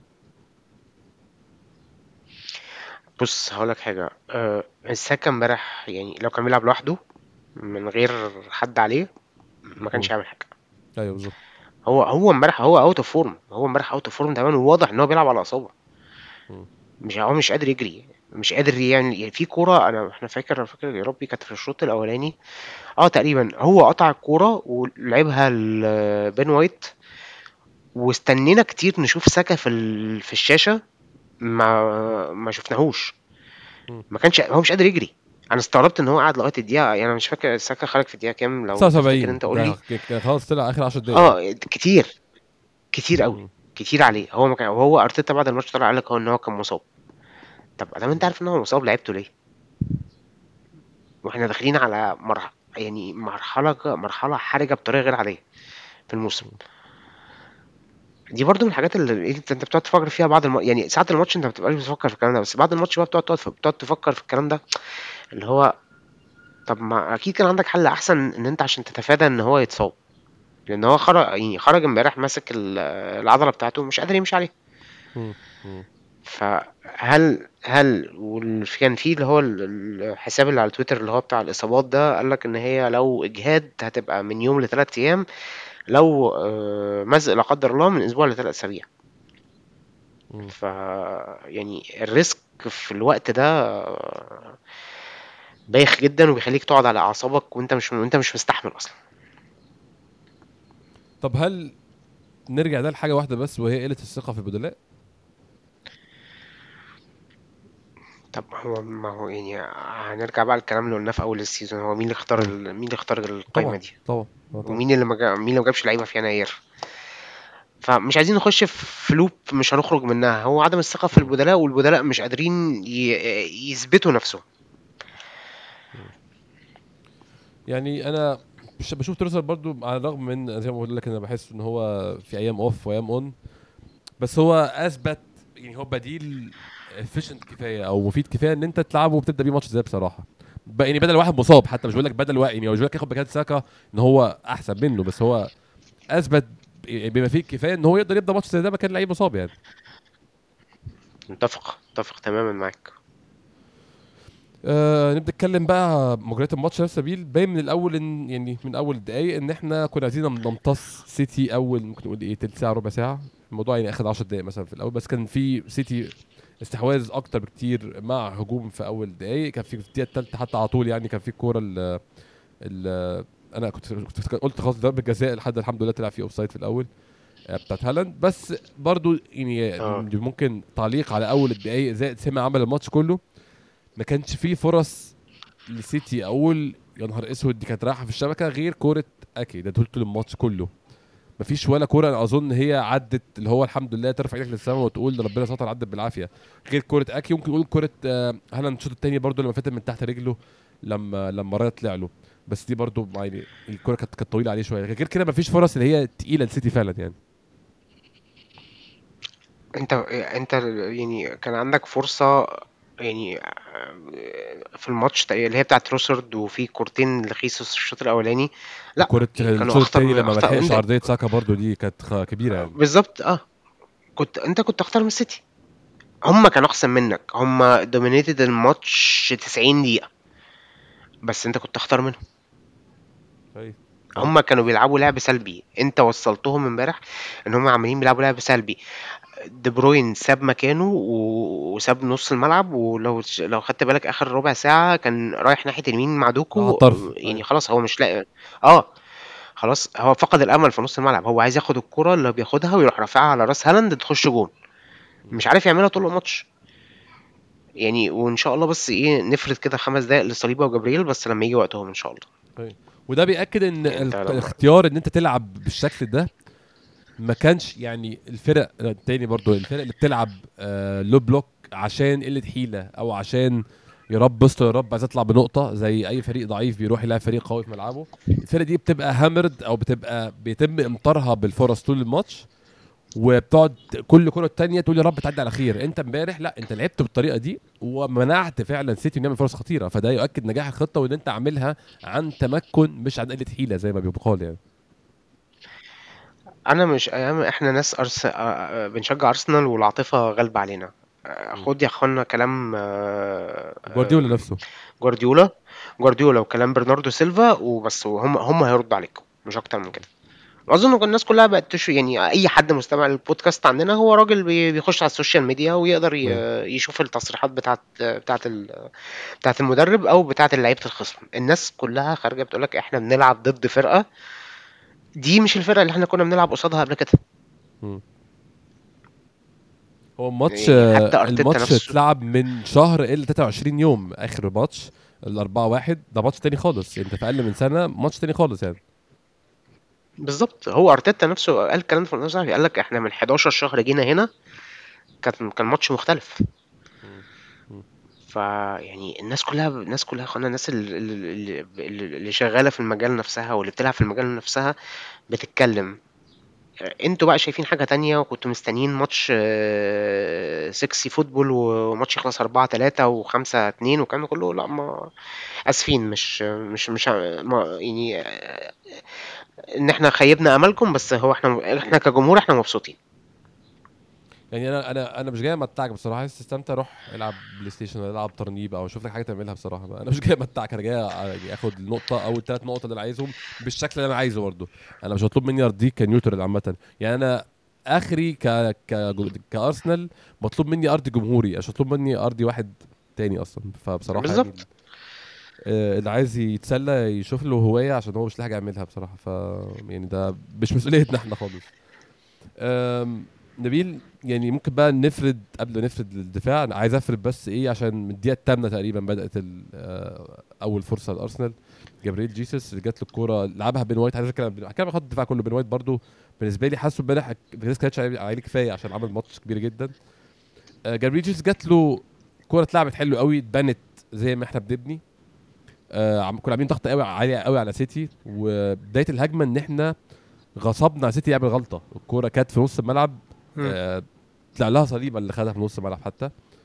بص هقول لك حاجه آه الساكا امبارح يعني لو كان بيلعب لوحده من غير حد عليه ما كانش مم. هيعمل حاجه ايوه بالظبط هو هو امبارح هو اوت اوف فورم هو امبارح اوت اوف فورم تماما وواضح ان هو بيلعب على اصابه مم. مش هو مش قادر يجري مش قادر يعني, يعني في كوره انا احنا فاكر أنا فاكر يا ربي كانت في الشوط الاولاني اه تقريبا هو قطع الكوره ولعبها لبين وايت واستنينا كتير نشوف ساكا في ال... في الشاشه ما ما شفناهوش مم. ما كانش هو مش قادر يجري انا استغربت ان هو قعد لغايه الدقيقه يعني انا مش فاكر ساكا خرج في الدقيقه كام لو تفتكر 79 انت قول لي ده كان خلاص طلع اخر 10 دقايق اه كتير كتير قوي مم. كتير عليه هو ما كان وهو ارتيتا بعد الماتش طلع قال لك هو ان هو كان مصاب طب ادام انت عارف ان هو مصاب لعبته ليه واحنا داخلين على مرحله يعني مرحله مرحله حرجه بطريقه غير عاديه في الموسم دي برضو من الحاجات اللي انت انت بتقعد تفكر فيها بعد الم... يعني ساعات الماتش انت ما بتبقاش بتفكر في الكلام ده بس بعد الماتش بقى بتقعد تقعد بتقعد تفكر في الكلام ده اللي هو طب ما اكيد كان عندك حل احسن ان انت عشان تتفادى ان هو يتصاب لان هو خرج يعني خرج امبارح ماسك ال- العضله بتاعته مش قادر يمشي عليها مم. مم. فهل هل وكان في اللي هو ال- الحساب اللي على تويتر اللي هو بتاع الاصابات ده قال لك ان هي لو اجهاد هتبقى من يوم لثلاث ايام لو آه، مزق لا قدر الله من اسبوع لثلاث اسابيع مم. ف يعني الريسك في الوقت ده آه، بايخ جدا وبيخليك تقعد على اعصابك وانت مش وانت مش مستحمل اصلا طب هل نرجع ده لحاجه واحده بس وهي قله الثقه في البدلاء طب هو ما هو يعني هنرجع بقى للكلام اللي قلناه في اول السيزون هو مين اللي اختار ال- مين اللي اختار القائمه طبعا دي طبعا آه طبعا ومين اللي ما جا... مين اللي ما جابش لعيبه في يناير فمش عايزين نخش في لوب مش هنخرج منها هو عدم الثقه في البدلاء والبدلاء مش قادرين ي... يثبتوا نفسهم يعني انا بش- بشوف تروسر برضو على الرغم من زي ما بقول لك انا بحس ان هو في ايام اوف وايام اون بس هو اثبت يعني هو بديل efficient كفايه او مفيد كفايه ان انت تلعبه وبتبدا بيه ماتش زي بصراحه بقى يعني بدل واحد مصاب حتى مش بقول لك بدل واحد يعني مش بقول لك ياخد مكان ساكا ان هو احسن منه بس هو اثبت بما فيه الكفايه ان هو يقدر يبدا ماتش زي ده مكان لعيب مصاب يعني متفق متفق تماما معاك آه نبدا نتكلم بقى مجريات الماتش نفس سبيل باين من الاول ان يعني من اول الدقايق ان احنا كنا عايزين نمتص سيتي اول ممكن نقول ايه تلت ساعه ربع ساعه الموضوع يعني اخد 10 دقائق مثلا في الاول بس كان في سيتي استحواذ اكتر بكتير مع هجوم في اول دقائق كان في في الدقيقه الثالثه حتى على طول يعني كان في الكوره ال ال انا كنت كنت قلت خلاص ضربه جزاء لحد الحمد لله طلع في اوفسايد في الاول آه، بتاعت هالاند بس برضو يعني آه. ممكن تعليق على اول الدقايق زائد سمع عمل الماتش كله ما كانش فيه فرص لسيتي اقول يا نهار اسود دي كانت رايحه في الشبكه غير كوره اكي ده طول طول الماتش كله مفيش ولا كوره انا اظن هي عدت اللي هو الحمد لله ترفع ايدك للسماء وتقول ده ربنا ستر عدت بالعافيه غير كوره اكي ممكن نقول كوره آه، هالاند الشوط الثاني برضو لما فاتت من تحت رجله لما لما رايه طلع له بس دي برضو يعني الكوره كانت كانت طويله عليه شويه غير كده مفيش فرص اللي هي تقيله لسيتي فعلا يعني انت انت يعني كان عندك فرصة يعني في الماتش تقريبا اللي هي بتاعت روسرد وفي كورتين لخيسوس الشوط الاولاني لا كوره كانوا الشوط اخطر الثاني لما ما اخطر لحقش انت عرضيه ساكا برضو دي كانت خ- كبيره يعني بالظبط اه كنت انت كنت اختار من السيتي هم كانوا احسن منك هم دومينيتد الماتش 90 دقيقة بس انت كنت اختار منهم طيب. هم كانوا بيلعبوا لعب سلبي انت وصلتهم امبارح ان هم عمالين بيلعبوا لعب سلبي دي بروين ساب مكانه و- وساب نص الملعب ولو لو خدت بالك اخر ربع ساعة كان رايح ناحية اليمين مع على دوكو الطرف يعني أيوة. خلاص هو مش لاقي اه خلاص هو فقد الامل في نص الملعب هو عايز ياخد الكرة اللي بياخدها ويروح رافعها على راس هالاند تخش جون مش عارف يعملها طول الماتش يعني وان شاء الله بس ايه نفرد كده خمس دقايق لصليبه وجبريل بس لما يجي وقتهم ان شاء الله وده بياكد ان يعني انت ال- لما الاختيار ان انت تلعب بالشكل ده ما كانش يعني الفرق تاني برضو الفرق اللي بتلعب آه لو بلوك عشان قله حيله او عشان يا رب استر يا رب عايز اطلع بنقطه زي اي فريق ضعيف بيروح يلاعب فريق قوي في ملعبه الفرق دي بتبقى هامرد او بتبقى بيتم امطارها بالفرص طول الماتش وبتقعد كل كره تانية تقول يا رب تعدي على خير انت امبارح لا انت لعبت بالطريقه دي ومنعت فعلا سيتي انه يعمل فرص خطيره فده يؤكد نجاح الخطه وان انت عاملها عن تمكن مش عن قله حيله زي ما بيقال يعني انا مش ايام احنا ناس أرس... آه، آه، بنشجع ارسنال والعاطفه غالبه علينا آه، خد يا اخوانا كلام آه، جوارديولا آه، نفسه جوارديولا جوارديولا وكلام برناردو سيلفا وبس وهم هم هيردوا عليكم مش اكتر من كده واظن ان الناس كلها بقت تشو يعني اي حد مستمع للبودكاست عندنا هو راجل بي- بيخش على السوشيال ميديا ويقدر ي- أيوة. يشوف التصريحات بتاعت بتاعت ال... بتاعت المدرب او بتاعت لعيبه الخصم الناس كلها خارجه بتقول لك احنا بنلعب ضد فرقه دي مش الفرقه اللي احنا كنا بنلعب قصادها قبل كده مم. هو الماتش يعني حتى آه، ارتيتا الماتش نفسه اتلعب من شهر الا 23 يوم اخر ماتش الأربعة واحد ده ماتش تاني خالص انت في اقل من سنه ماتش تاني خالص يعني بالظبط هو ارتيتا نفسه قال الكلام ده في المؤتمر قال لك احنا من 11 شهر جينا هنا كان كان ماتش مختلف فيعني الناس كلها الناس كلها خلينا الناس اللي, اللي, اللي اللي شغاله في المجال نفسها واللي بتلعب في المجال نفسها بتتكلم انتوا بقى شايفين حاجه تانية وكنتوا مستنيين ماتش آه، سكسي فوتبول وماتش يخلص 4 3 و5 2 والكلام ده كله لا ما اسفين مش مش مش ما يعني آه، ان احنا خيبنا املكم بس هو احنا احنا كجمهور احنا مبسوطين يعني انا انا انا مش جاي امتعك بصراحه عايز تستمتع روح العب بلاي ستيشن ولا العب ترنيب او شوف لك حاجه تعملها بصراحه بقى. انا مش جاي امتعك انا جاي يعني اخد النقطه او الثلاث نقط اللي انا عايزهم بالشكل اللي انا عايزه برضه انا مش مطلوب مني ارضيك كنيوترال عامه يعني انا اخري ك ك كارسنال مطلوب مني ارضي جمهوري مش مطلوب مني ارضي واحد تاني اصلا فبصراحه بالظبط. يعني آه، اللي عايز يتسلى يشوف له هوايه عشان هو مش لاقي حاجه يعملها بصراحه ف يعني ده مش مسؤوليتنا احنا خالص أم، نبيل يعني ممكن بقى نفرد قبل ما نفرد الدفاع انا عايز افرد بس ايه عشان من الدقيقه الثامنه تقريبا بدات ال- آه، اول فرصه لارسنال جابرييل جيسوس اللي جات له الكوره لعبها بين وايت عايز اتكلم هتكلم عن خط الدفاع كله بين وايت برضو بالنسبه لي حاسه امبارح الناس كانتش عليه عليه كفايه عشان عمل ماتش كبير جدا آه، جابرييل جيسوس جات له كوره اتلعبت حلو قوي اتبنت زي ما احنا بنبني آه عم- كنا عاملين ضغط قوي عالي قوي على سيتي وبدايه الهجمه ان احنا غصبنا على سيتي يعمل غلطه الكوره كانت في نص الملعب آه طلع لها صليبه اللي خدها في نص الملعب حتى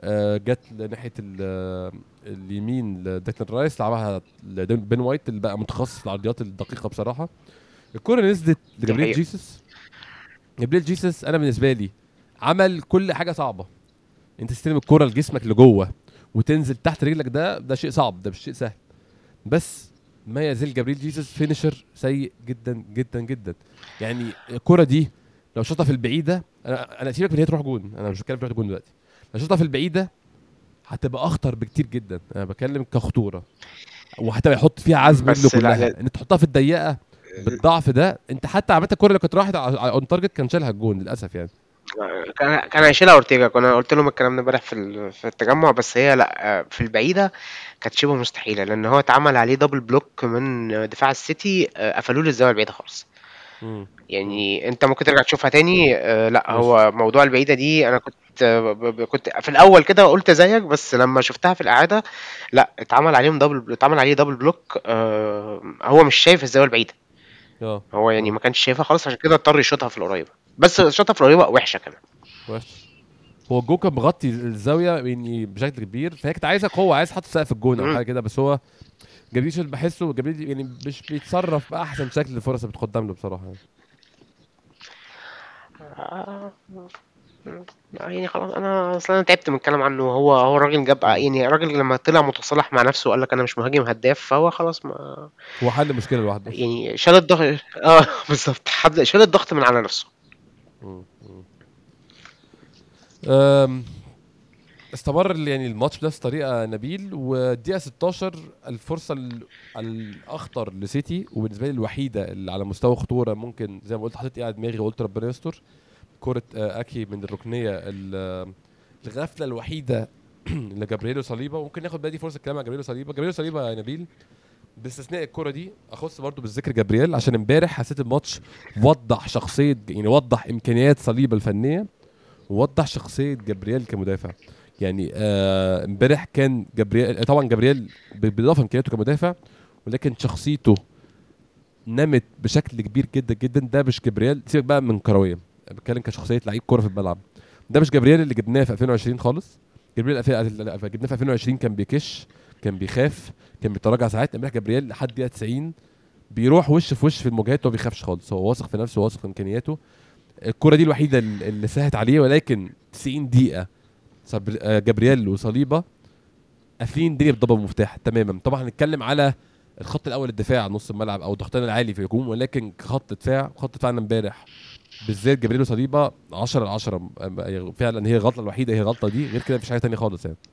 آه، جت ناحيه ال- اليمين لديكلان رايس لعبها لبين وايت اللي بقى متخصص في العرضيات الدقيقه بصراحه الكره نزلت لجابريل حقيقة. جيسوس جابريل جيسوس انا بالنسبه لي عمل كل حاجه صعبه انت تستلم الكره لجسمك لجوه وتنزل تحت رجلك ده ده شيء صعب ده مش شيء سهل بس ما يزال جابريل جيسوس فينيشر سيء جدا جدا جدا يعني الكره دي لو شاطها في البعيده انا انا سيبك من هي تروح جون انا مش بتكلم في تروح جون دلوقتي لو شاطها في البعيده هتبقى اخطر بكتير جدا انا بتكلم كخطوره وهتبقى يحط فيها عزم بس رجله لا- كلها لا. ان تحطها في الضيقه بالضعف ده انت حتى عملت الكره اللي كانت راحت اون تارجت كان شالها الجون للاسف يعني كان كان هيشيلها اورتيجا كنا قلت لهم الكلام ده امبارح في ال- في التجمع بس هي لا آه، في البعيده كانت شبه مستحيله لان هو اتعمل عليه دبل بلوك من دفاع السيتي آه، قفلوا له الزاويه البعيده خالص مم. يعني انت ممكن ترجع تشوفها تاني آه، لا ماشي. هو موضوع البعيده دي انا كنت آه، ب- ب- كنت في الاول كده قلت زيك بس لما شفتها في الاعاده لا اتعمل عليهم دبل اتعمل عليه دبل بلوك آه، هو مش شايف الزاويه البعيده اه هو يعني ما كانش شايفها خالص عشان كده اضطر يشوطها في القريبه بس شوطها في القريبه وحشه كمان وحش هو الجو كان مغطي الزاويه يعني بشكل كبير فهي كانت عايزه قوه عايز حاطط سقف الجون او مم. حاجه كده بس هو جابريل جيسوس بحسه جابريل يعني مش بيتصرف باحسن شكل الفرص اللي بتقدم له بصراحه يعني. آه، يعني خلاص انا اصلا انا تعبت من الكلام عنه هو هو الراجل جاب يعني الراجل لما طلع متصالح مع نفسه وقال لك انا مش مهاجم هداف فهو خلاص ما هو حل مشكله لوحده يعني شال الضغط اه بالظبط حد شال الضغط من على نفسه مم. مم. أم، استمر ال- يعني الماتش بنفس الطريقه نبيل والدقيقه 16 الفرصه ال- الاخطر لسيتي وبالنسبه لي الوحيده اللي على مستوى خطوره ممكن زي ما قلت حطيت ايدي على دماغي وقلت ربنا يستر كره آه، اكي من الركنيه ال- الغفله الوحيده لجابرييلو صليبا وممكن ناخد بقى دي فرصه الكلام عن جابرييلو صليبا جابرييلو صليبا يا نبيل باستثناء الكره دي اخص برضو بالذكر جابرييل عشان امبارح حسيت الماتش وضح شخصيه يعني وضح امكانيات صليبا الفنيه ووضح شخصيه جابرييل كمدافع يعني آه، امبارح كان جابرييل طبعا جابرييل بالاضافه امكانياته كمدافع ولكن شخصيته نمت بشكل كبير جدا جدا ده مش جابرييل سيبك بقى من كرويه بتكلم كشخصيه لعيب كوره في الملعب ده مش جابرييل اللي جبناه في 2020 خالص جابرييل الف- الف- جبناه في 2020 كان بيكش كان بيخاف كان بيتراجع ساعات امبارح جابرييل لحد دقيقه 90 بيروح وش في وش في المواجهات وما بيخافش خالص هو واثق في نفسه واثق في امكانياته الكره دي الوحيده اللي اللي سهت عليه ولكن 90 دقيقه صبر- آه، جابرييل وصليبا قافلين الدنيا بالضبط مفتاح تماما طبعا هنتكلم على الخط الاول الدفاع نص الملعب او ضغطنا العالي في الهجوم ولكن كخط دفاع خط دفاعنا امبارح بالذات جابرييل وصليبا 10 على 10 فعلا هي الغلطه الوحيده هي الغلطه دي غير كده مفيش حاجه تانية خالص يعني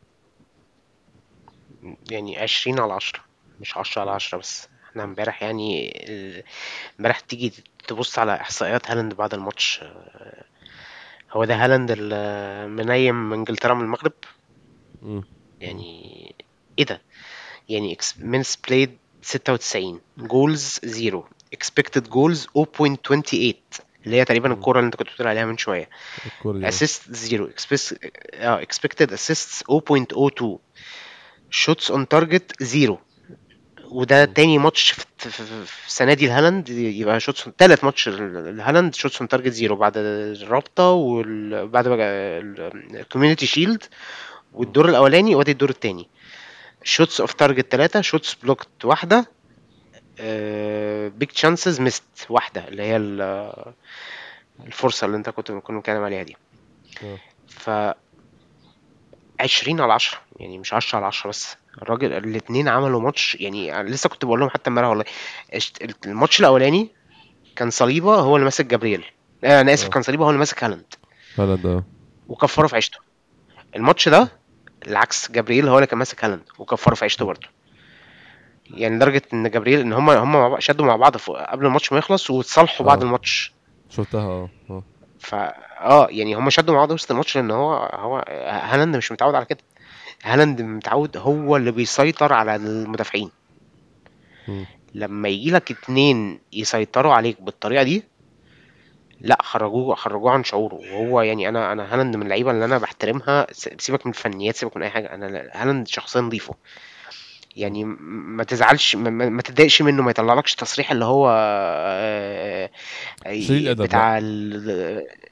يعني عشرين على عشرة مش عشرة على عشرة بس احنا امبارح يعني ال- امبارح تيجي تبص على احصائيات هالاند بعد الماتش آه، هو ده هالاند اللي منيم من انجلترا من المغرب مم. يعني ايه ده يعني مينس بلايد 96 جولز زيرو اكسبكتد جولز 0.28 اللي هي تقريبا مم. الكوره اللي انت كنت بتقول عليها من شويه الكوره دي اسيست زيرو اه اكسبكتد اسيستس 0.02 شوتس اون تارجت زيرو وده تاني ماتش في, في, في, في السنه دي الهالاند يبقى شوتس تالت ماتش الهالاند شوتس اون تارجت زيرو بعد الرابطه وبعد الكوميونتي شيلد والدور الاولاني وادي الدور التاني شوتس اوف تارجت ثلاثة شوتس بلوكت واحدة بيج تشانسز ميست واحدة اللي هي ال- الفرصة اللي انت كنت كنا بنتكلم عليها دي آه. ف 20 على 10 يعني مش 10 على 10 بس الراجل الاثنين عملوا ماتش يعني أنا لسه كنت بقول لهم حتى امبارح والله اشت- الماتش الاولاني كان صليبه هو اللي ماسك جابرييل آه، انا اسف آه. كان صليبه هو اللي ماسك هالاند فعلا ده وكفره في عيشته الماتش ده العكس جابرييل هو اللي كان ماسك هالاند وكفره في عيشته برضه يعني لدرجه ان جابرييل ان هم هم مع بعض- شدوا مع بعض فوق- قبل الماتش ما يخلص وتصالحوا بعد آه. الماتش شفتها اه اه فا اه يعني هم شدوا مع بعض وسط الماتش لان هو هو هالاند مش متعود على كده هالاند متعود هو اللي بيسيطر على المدافعين مم. لما يجي لك اتنين يسيطروا عليك بالطريقه دي لا خرجوه خرجوه عن شعوره وهو يعني انا انا هالاند من اللعيبه اللي انا بحترمها س- سيبك من الفنيات سيبك من اي حاجه انا هالاند شخصيه نظيفه يعني م- ما تزعلش ما, ما ما تتضايقش منه ما يطلعلكش تصريح اللي هو آه، آه، شديد الأدب، بتاع ال-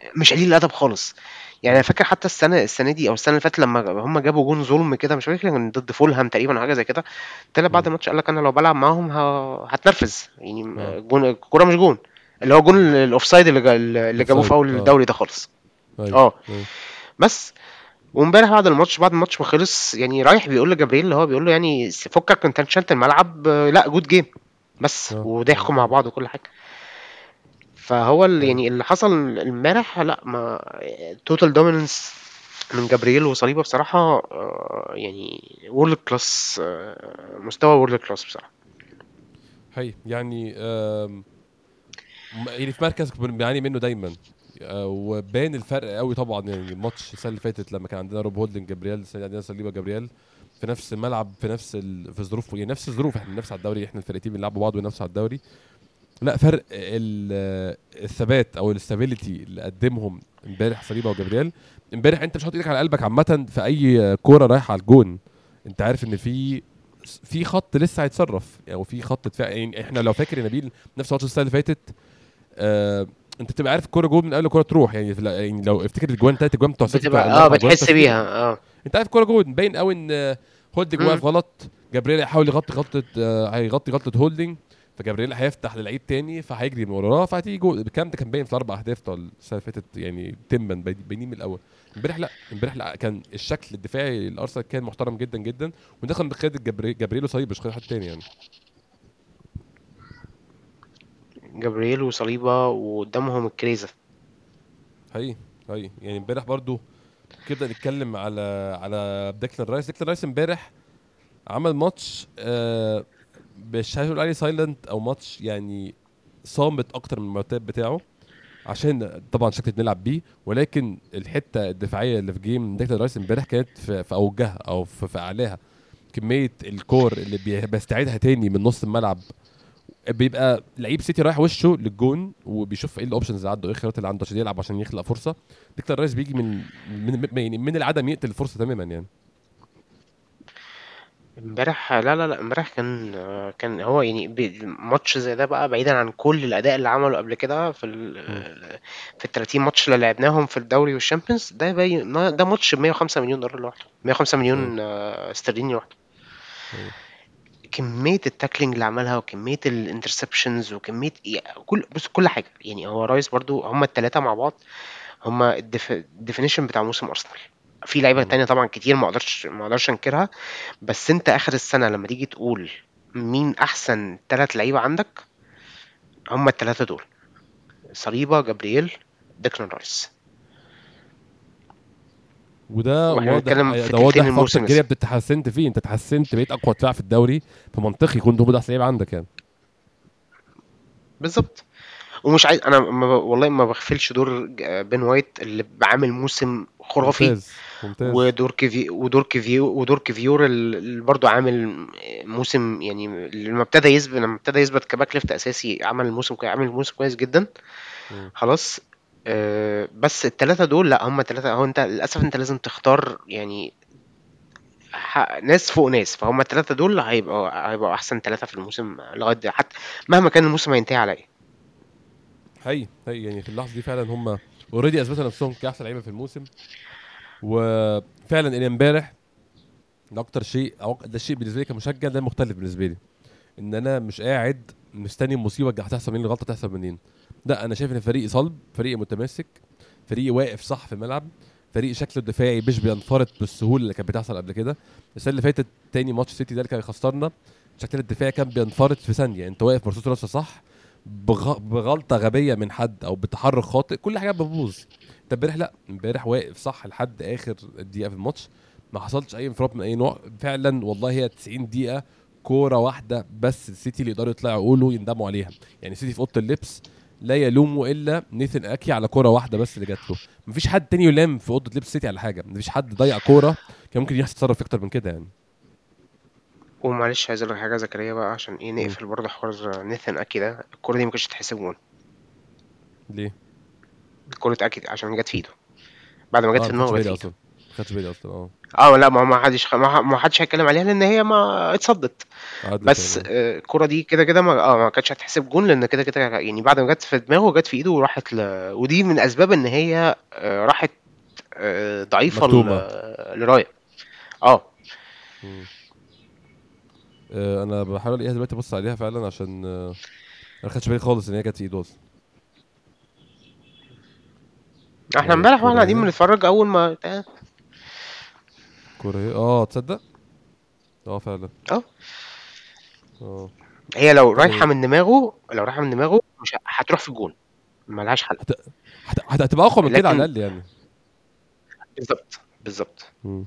مش قليل الادب خالص يعني انا فاكر حتى السنه السنه دي او السنه اللي فاتت لما هم جابوا جون ظلم كده مش فاكر كان ضد فولهام تقريبا او حاجه زي كده طلع بعد مم. الماتش قال لك انا لو بلعب معاهم ه... هتنرفز يعني اه جون الكوره مش جون اللي هو جون الاوفسايد اللي, جا... اللي جابوه في اوفسايد اول اه الدوري ده خالص ايوه اه ايوه بس وامبارح بعد الماتش بعد الماتش ما خلص يعني رايح بيقول لجبريل اللي هو بيقول له يعني فكك انت نشنت الملعب آه، لا جود جيم بس اه اه وضحكوا مع بعض وكل حاجه فهو ال- ايوه يعني اللي حصل امبارح لا ما توتال دوميننس من جابرييل وصليبا بصراحة آه، يعني وورلد كلاس مستوى وورلد كلاس بصراحة هي يعني آم، م- يعني في مركز كنا بنعاني منه دايما آه، وبان الفرق قوي طبعا يعني الماتش السنه اللي فاتت لما كان عندنا روب هولدنج جابرييل السنه دي عندنا صليبا جابرييل في نفس الملعب في نفس ال... في ظروف يعني نفس الظروف احنا بننافس على الدوري احنا الفرقتين بنلعبوا بعض ونفس على الدوري لا فرق ال... الثبات او الاستابيليتي اللي قدمهم امبارح صليبا وجابرييل امبارح انت مش حاطط ايدك على قلبك عامه في اي كوره رايحه على الجون انت عارف ان في في خط لسه هيتصرف يعني في خط دفاع يعني احنا لو فاكر يا نبيل نفس ماتش السنه اللي فاتت آه انت بتبقى عارف الكوره جول من قبل الكوره تروح يعني, في يعني لو افتكر الجوان تلات اجوان بتوع سيتي بتبقى بتوع اه الاربع جوان بتحس بتوع سيتي بيها اه انت عارف الكوره جول باين قوي ان آه، هولدنج مم. واقف غلط جابرييل هيحاول يغطي غلطه آه، هيغطي غلطه هولدنج فجابرييل هيفتح للعيب تاني فهيجري من وراه فهتيجي جول الكلام ده كان باين في الاربع اهداف بتوع السنه اللي فاتت يعني تما باينين من الاول امبارح لا امبارح لا كان الشكل الدفاعي الارسنال كان محترم جدا جدا وده كان بقياده جابري- جابرييل وصليب مش قيادة حد تاني يعني جابرييل وصليبا وقدامهم الكريزة هي هي يعني امبارح برضو كده نتكلم على على ديكلان رايس ديكلان رايس امبارح عمل ماتش آه مش عايز اقول عليه سايلنت او ماتش يعني صامت اكتر من المعتاد بتاعه عشان طبعا شكل بنلعب بيه ولكن الحته الدفاعيه اللي في جيم ديكلان رايس امبارح كانت في, في اوجها او في, في اعلاها كميه الكور اللي بي- بيستعيدها تاني من نص الملعب بيبقى لعيب سيتي رايح وشه للجون وبيشوف ايه الاوبشنز اللي عنده ايه الخيارات اللي عنده عشان يلعب عشان يخلق فرصه ديكلان رايس بيجي من من من, يعني من العدم يقتل الفرصه تماما يعني امبارح لا لا لا امبارح كان آه، كان هو يعني بي- ماتش زي ده بقى بعيدا عن كل الاداء اللي عمله قبل كده في ال في ال 30 ماتش اللي لعبناهم في الدوري والشامبيونز ده باين ده ماتش ب 105 مليون دولار لوحده 105 مليون آه، استرليني لوحده أيوة. كمية التاكلينج اللي عملها وكمية الانترسبشنز وكمية يعني كل بص كل حاجة يعني هو رايس برضو هما التلاتة مع بعض هما الديفينيشن بتاع موسم ارسنال في لعيبة مم. تانية طبعا كتير ما اقدرش ما اقدرش انكرها بس انت اخر السنة لما تيجي تقول مين احسن تلات لعيبة عندك هما التلاتة دول صليبا جابرييل ديكلان رايس وده واحنا واضح بنتكلم في ده تلتين واضح في الموسم الجايه لسه. بتتحسنت فيه انت اتحسنت بقيت اقوى دفاع في الدوري فمنطقي يكون دول احسن لعيب عندك يعني بالظبط ومش عايز انا ما ب... والله ما بغفلش دور ج- بين وايت اللي عامل موسم خرافي ممتاز ممتاز ودور كيفي ودور كيفيو ودور كيفيور اللي برضه عامل موسم يعني لما ابتدى يثبت لما ابتدى يثبت كباك ليفت اساسي عمل موسم كويس عامل موسم كويس جدا مم. خلاص آه، بس الثلاثه دول لا هم الثلاثه هو انت للاسف انت لازم تختار يعني ح- ناس فوق ناس فهم الثلاثه دول هيبقوا هيبقوا احسن ثلاثه في الموسم لغايه ده. حتى مهما كان الموسم هينتهي على ايه هي هي يعني في اللحظه دي فعلا هم اوريدي اثبتوا نفسهم كاحسن لعيبه في الموسم وفعلا ان امبارح ده اكتر شيء او ده الشيء بالنسبه لي كمشجع ده مختلف بالنسبه لي ان انا مش قاعد مستني المصيبه اللي هتحصل منين الغلطه تحصل منين لا انا شايف ان فريق صلب فريق متماسك فريق واقف صح في الملعب فريق شكله الدفاعي مش بينفرط بالسهوله اللي كانت بتحصل قبل كده السنه اللي فاتت تاني ماتش سيتي ده اللي كان يخسرنا شكل الدفاعي كان بينفرط في ثانيه انت واقف مرصوص راسه صح بغ... بغلطه غبيه من حد او بتحرك خاطئ كل حاجه بتبوظ انت امبارح لا امبارح واقف صح لحد اخر دقيقه في الماتش ما حصلش اي انفراد من اي نوع فعلا والله هي 90 دقيقه كوره واحده بس السيتي اللي يقدروا يطلعوا يقولوا يندموا عليها يعني السيتي في اوضه اللبس لا يلوموا الا نيثن اكي على كوره واحده بس اللي جات له مفيش حد تاني يلام في اوضه لبس السيتي على حاجه مفيش حد ضيع كوره كان ممكن يحصل تصرف اكتر من كده يعني ومعلش عايز اقول لك حاجه زكريا بقى عشان ايه نقفل برضه حوار نيثن اكي ده الكوره دي ما كانتش تتحسب جون ليه؟ الكوره اكي عشان جت في ايده بعد ما جت آه، في ما دماغه خدتش جت في بالي ايده خدش بالي اصلا اه اه لا ما ما حدش ما ما حدش هيتكلم عليها لان هي ما اتصدت عدت بس يعني. آه، الكرة دي كده كده ما اه ما كانتش هتحسب جون لان كده كده يعني بعد ما جت في دماغه جت في ايده وراحت ل... ودي من اسباب ان هي آه، راحت آه، ضعيفة مكتومة. ل... لرايا اه مم. آه، انا بحاول الاقيها دلوقتي ابص عليها فعلا عشان آه، انا ما خدتش بالي خالص ان هي كانت في ايده اصلا احنا آه، امبارح واحنا الكرة قاعدين اهي. بنتفرج اول ما آه، كورة اهي اه تصدق اه فعلا اه اه هي لو يعني- رايحة من دماغه لو رايحة من دماغه مش ه- هتروح في الجون ملهاش حل هت... هت... هت... هتبقى اقوى من كده على لكن- الاقل يعني بالظبط بالظبط مم.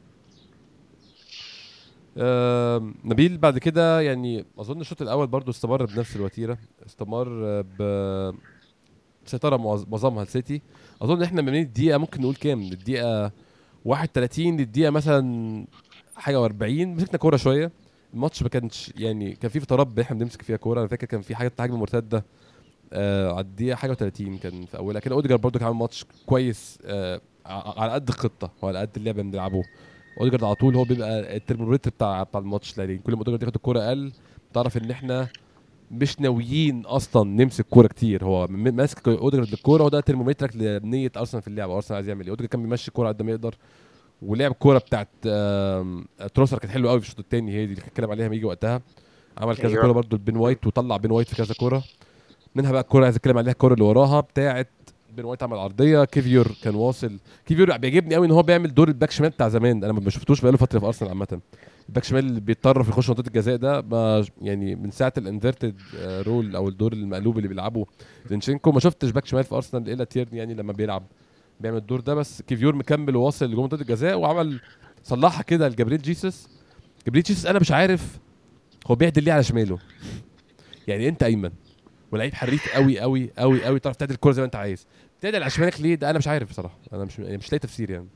آم، نبيل بعد كده يعني اظن الشوط الاول برضو استمر بنفس الوتيره استمر آه، ب سيطره معظ- معظمها السيتي اظن احنا من الدقيقه ممكن نقول كام من الدقيقه 31 للدقيقه مثلا حاجه و40 مسكنا كوره شويه الماتش ما كانش يعني كان في فترات احنا بنمسك فيها كوره انا فاكر كان في حاجه هجمه مرتده آه على الدقيقه حاجه و30 كان في اولها كان اوديجارد برضو كان عامل ماتش كويس آه ع- على قد الخطه وعلى قد اللعبه اللي بنلعبه اوديجارد على طول هو بيبقى الترمومتر بتاع بتاع الماتش لان كل ما اوديجارد ياخد الكوره اقل تعرف ان احنا مش ناويين اصلا نمسك كوره كتير هو م- ماسك اوديجارد للكوره وده ترمومترك لنيه ارسنال في اللعبه ارسنال عايز يعمل ايه اوديجارد كان بيمشي الكوره قد ما يقدر ولعب الكوره بتاعت آم، تروسر كانت حلوه قوي في الشوط الثاني هي دي اللي هتكلم عليها لما يجي وقتها عمل كذا أيوة. كوره برضو لبين وايت وطلع بين وايت في كذا كوره منها بقى الكوره عايز اتكلم عليها الكوره اللي وراها بتاعت بين وايت عمل عرضيه كيفيور كان واصل كيفيور بيعجبني قوي ان هو بيعمل دور الباك شمال بتاع زمان انا ما شفتوش بقاله فتره في ارسنال عامه الباك شمال اللي بيتطرف يخش منطقه الجزاء ده ما يعني من ساعه الانفيرتد رول او الدور المقلوب اللي بيلعبه زينشينكو ما شفتش باك شمال في ارسنال الا تيرني يعني لما بيلعب بيعمل الدور ده بس كيفيور مكمل وواصل لجوه منطقه الجزاء وعمل صلحها كده لجابريل جيسوس جابريل جيسوس انا مش عارف هو بيعدل ليه على شماله يعني انت ايمن ولعيب حريف قوي قوي قوي قوي تعرف تعدل الكوره زي ما انت عايز تعدل على شمالك ليه ده انا مش عارف بصراحه انا مش يعني مش لاقي تفسير يعني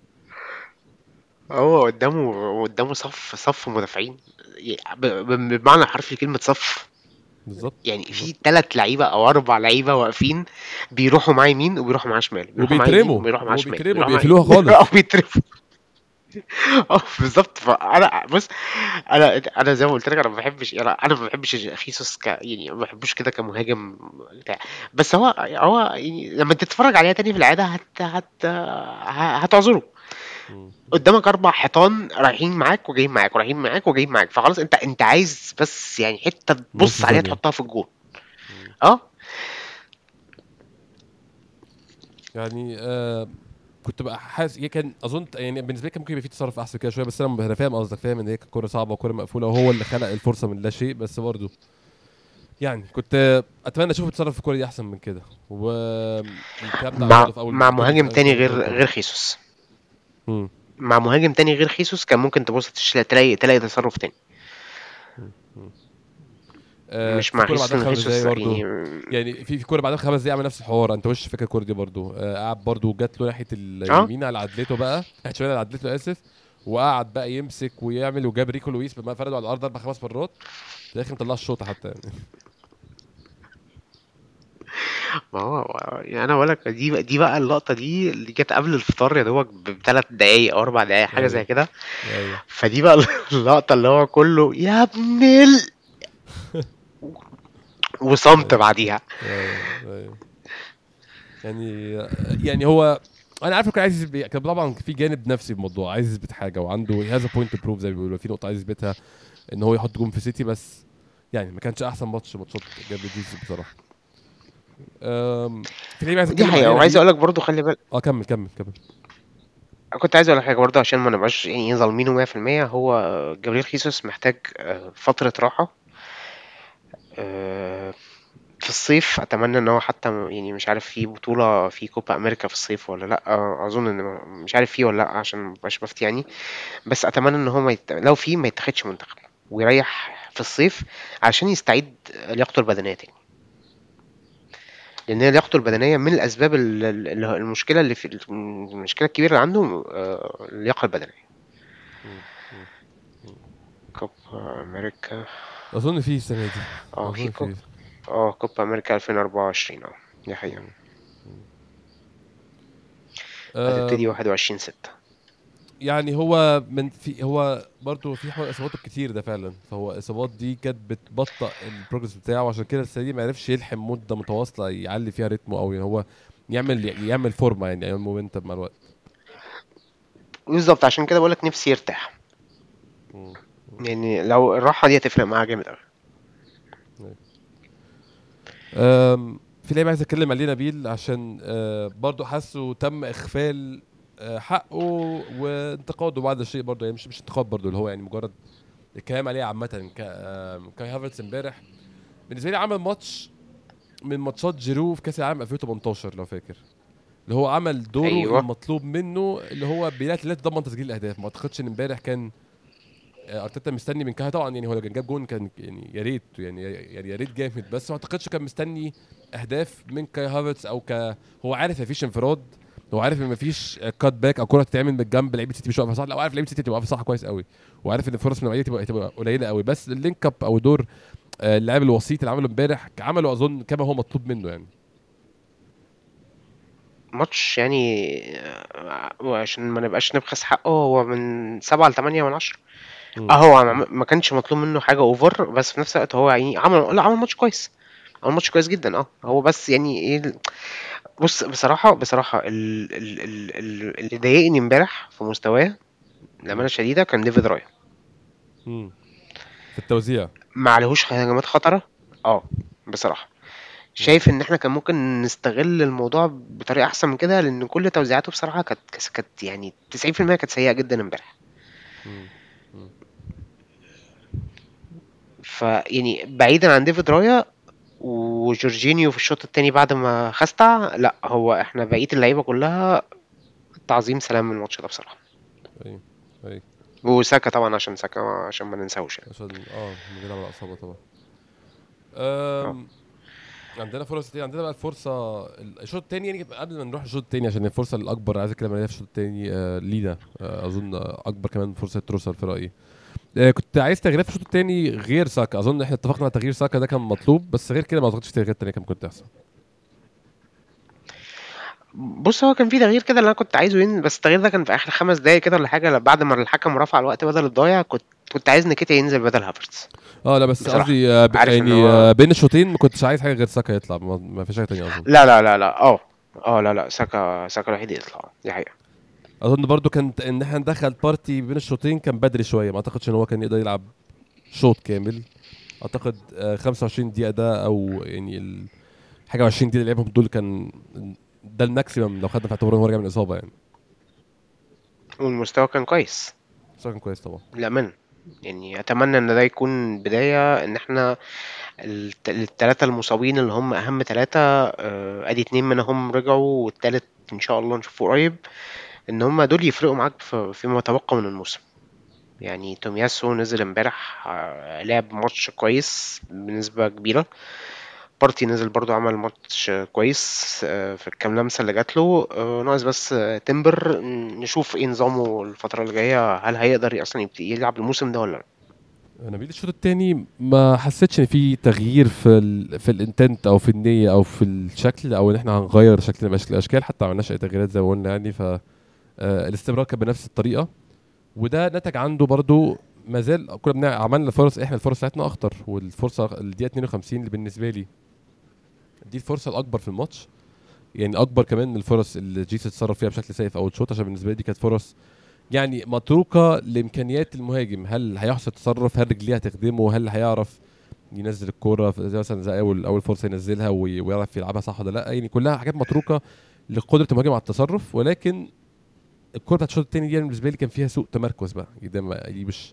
هو قدامه قدامه صف صف مدافعين ب- ب- بمعنى حرفي كلمة صف بالظبط يعني في ثلاث لعيبة أو أربع لعيبة واقفين بيروحوا معاه يمين وبيروحوا معاه شمال بيروحوا معاه يمين وبيترموا وبيروحوا معاه شمال وبيترموا بيروحوا معاه بيقفلوها يمين. خالص. اه بيترموا اه بالظبط فانا بص انا انا زي ما قلت لك انا ما بحبش انا انا ما بحبش خيسوس ك يعني ما بحبوش كده كمهاجم بتاع بس هو هو يعني لما تتفرج عليها تاني في العاده هت هت هتعذره مم. قدامك اربع حيطان رايحين معاك وجايين معاك ورايحين معاك وجايين معاك فخلاص انت انت عايز بس يعني حته تبص نص عليها ثانية. تحطها في الجون اه يعني آه كنت بقى حاسس هي كان اظن يعني بالنسبه لي كان ممكن يبقى في تصرف احسن كده شويه بس انا انا فاهم قصدك فاهم ان هي كانت كوره صعبه وكوره مقفوله وهو اللي خلق الفرصه من لا شيء بس برضه يعني كنت اتمنى اشوف التصرف في الكوره دي احسن من كده و الكلام ده مع برضه في أول مع كل مهاجم سؤال تاني كان غير بيفكر. غير خيسوس مم. مع مهاجم تاني غير خيسوس كان ممكن تبص تش- تلاقي تلاقي تصرف تاني آه مش في مع كوره خيسوس بعدها لان خمس خيسوس دقايق برضه يعني يعني في في كوره بعدها خمس دقايق عمل نفس الحوار انت وش فاكر الكوره دي برضو آه قعد برضو جات له ناحيه اليمين على عدلته بقى ناحيه شمال على عدلته اسف وقعد بقى يمسك ويعمل وجاب ريكو لويس بما فرده على الارض اربع خمس مرات في الاخر مطلعش الشوطه حتى يعني ما هو يعني انا بقول لك دي دي بقى اللقطه دي اللي جت قبل الفطار يا دوبك بثلاث دقايق او اربع دقايق حاجه زي أيوة. كده ايوه فدي بقى اللقطه اللي هو كله يا ابن ال وصمت بعديها ايوه ايوه يعني يعني هو انا عارف كان عايز يثبت- كان طبعا في جانب نفسي في الموضوع عايز يثبت حاجه وعنده هذا بوينت بروف زي ما بيقولوا في نقطه عايز يثبتها ان هو يحط جون في سيتي بس يعني ما كانش احسن ماتش ماتشات جابريل جيسوس بصراحه أم، في لعيبه عايز دي اتكلم حقيقه عليها وعايز نبيل. اقول لك برضو خلي بالك اه كمل كمل كمل كنت عايز اقول لك حاجه برضو عشان ما نبقاش يعني ظالمينه 100% هو جابريل خيسوس محتاج آه، فتره راحه آه، في الصيف اتمنى ان هو حتى م- يعني مش عارف في بطوله في كوبا امريكا في الصيف ولا لا آه، اظن ان م- مش عارف فيه ولا لا عشان ما بقاش بفتي يعني بس اتمنى ان هو ما يت... لو في ما يتاخدش منتخب ويريح في الصيف عشان يستعيد لياقته البدنيه تاني لان هي لياقته البدنيه من الاسباب ال- ال- ال- المشكله اللي في المشكله الكبيره اللي عنده آه، اللياقه البدنيه كوبا امريكا اظن في السنه دي اه اظن في كوب في اه كوبا امريكا 2024 اه دي حقيقة هتبتدي أم، 21 6 يعني هو من في هو برضه في حوار اصاباته كتير ده فعلا فهو الاصابات دي كانت بتبطئ البروجرس بتاعه عشان كده السنه دي ما عرفش يلحم مده متواصله يعلي فيها رتمه او هو يعمل يعمل فورمه يعني يعمل مومنتم مع الوقت بالظبط عشان كده بقولك نفسي يرتاح مم. يعني لو الراحة دي هتفرق معاه جامد أوي أم، في لعيب عايز اتكلم عليه نبيل عشان أه، برضه حاسه تم اخفال أه، حقه وانتقاده بعد الشيء برضه يعني مش مش انتقاد برضه اللي هو يعني مجرد الكلام عليه عامة ك- آم، كاي هافرتس امبارح بالنسبة لي عمل ماتش من ماتشات جيرو في كأس العالم 2018 لو فاكر اللي هو عمل دوره أيوة. أيوة. المطلوب منه اللي هو بيلاقي لا تضمن تسجيل الاهداف ما اعتقدش ان امبارح كان آه، ارتيتا مستني من كاي طبعا يعني هو لو كان جاب جون كان يعني يا ريت يعني يعني يا ريت جامد بس ما اعتقدش كان مستني اهداف من كاي هافرتس او ك هو عارف مفيش انفراد هو عارف ان مفيش كات باك او كره تتعمل من الجنب لعيبه سيتي مش واقفه صح لا هو عارف لعيبه سيتي تبقى واقفه صح كويس قوي وعارف ان الفرص من النوعيه دي تبقى تبقى قليله قوي بس اللينك اب او دور آه، اللاعب الوسيط اللي عمله امبارح عمله اظن كما هو مطلوب منه يعني ماتش يعني آه، وعشان ما نبقاش نبخس حقه هو من سبعة لتمانية من عشرة مم. اه هو ما- ما كانش مطلوب منه حاجة اوفر بس في نفس الوقت هو يعني عمل لا عمل ماتش كويس عمل ماتش كويس جدا اه هو بس يعني ايه ال- بص بصراحة بصراحة ال- ال- ال- ال- اللي ضايقني امبارح في مستواه لأمانة شديدة كان ديفيد رايا مم. في التوزيع ما عليهوش هجمات خطرة اه بصراحة شايف ان احنا كان ممكن نستغل الموضوع بطريقة احسن من كده لان كل توزيعاته بصراحة كانت كانت يعني 90% كانت سيئة جدا امبارح مم. فيعني بعيدا عن ديفيد رايا وجورجينيو في الشوط التاني بعد ما خستع لا هو احنا بقية اللعيبة كلها تعظيم سلام من الماتش ده بصراحة اي اي وساكا طبعا عشان ساكا عشان ما ننساوش يعني عشان اه موجود على الاصابه طبعا أم... عندنا فرص كتير عندنا بقى الفرصه الشوط الثاني يعني قبل ما نروح الشوط الثاني عشان الفرصه الاكبر عايز اتكلم عليها في الشوط الثاني آه لينا آه اظن اكبر كمان من فرصه تروسر في رايي آه كنت عايز تغييرات في الشوط الثاني غير ساكا اظن احنا اتفقنا على تغيير ساكا ده كان مطلوب بس غير كده ما اعتقدش في تغييرات ثانيه كان ممكن تحصل بص هو كان في تغيير كده اللي انا كنت عايزه ين بس التغيير ده كان في اخر خمس دقايق كده ولا حاجه بعد ما الحكم رفع الوقت بدل الضايع كنت كنت عايز نكيتيا ينزل بدل هافرتز اه لا بس بصراحة. قصدي آه ب- عارف إن يعني هو- آه بين الشوطين ما كنتش عايز حاجه غير ساكا يطلع ما, ما فيش حاجه ثانيه اظن لا لا لا لا اه اه لا لا ساكا ساكا الوحيد اللي يطلع دي حقيقه اظن برضو كان ان احنا ندخل بارتي بين الشوطين كان بدري شويه ما اعتقدش ان هو كان يقدر يلعب شوط كامل اعتقد آه، 25 دقيقه ده او يعني ال- حاجه 20 دقيقه اللي لعبهم دول كان ده الماكسيمم لو خدنا في اعتبار ان هو راجع من اصابه يعني والمستوى كان كويس بس هو كان كويس طبعا للأمانة يعني أتمنى إن ده يكون بداية إن إحنا الت- التلاتة المصابين اللي هم أهم تلاتة آه، أدي اتنين منهم رجعوا والتالت إن شاء الله نشوفه قريب إن هم دول يفرقوا معاك في- فيما تبقى من الموسم يعني تومياسو نزل امبارح آه، لعب ماتش كويس بنسبة كبيرة بارتي نزل برضو عمل ماتش كويس آه، في الكام لمسة اللي جات له آه، ناقص بس آه، تمبر م، نشوف ايه نظامه الفترة اللي جاية هل هيقدر اصلا يبتدي يلعب الموسم ده ولا لا نبيل الشوط الثاني ما حسيتش ان في تغيير في ال في الانتنت او في النيه او في الشكل او ان احنا هنغير شكلنا بشكل الاشكال حتى ما عملناش اي تغييرات زي ما قلنا يعني ف آه، الاستمرار كان بنفس الطريقه وده نتج عنده برضو ما زال كنا بنع- عملنا فرص احنا الفرص بتاعتنا اخطر والفرصه الدقيقه 52 اللي بالنسبه لي دي الفرصه الاكبر في الماتش يعني اكبر كمان من الفرص اللي جيس اتصرف فيها بشكل سيء في اول شوط عشان بالنسبه لي دي كانت فرص يعني متروكه لامكانيات المهاجم هل هيحصل تصرف هل رجليه هتخدمه هل هيعرف ينزل الكوره في- زي مثلا زي اول اول فرصه ينزلها وي- ويعرف يلعبها صح ولا لا يعني كلها حاجات متروكه لقدره المهاجم على التصرف ولكن الكوره بتاعت الشوط الثاني دي بالنسبه لي كان فيها سوء تمركز بقى ده ما- دي مش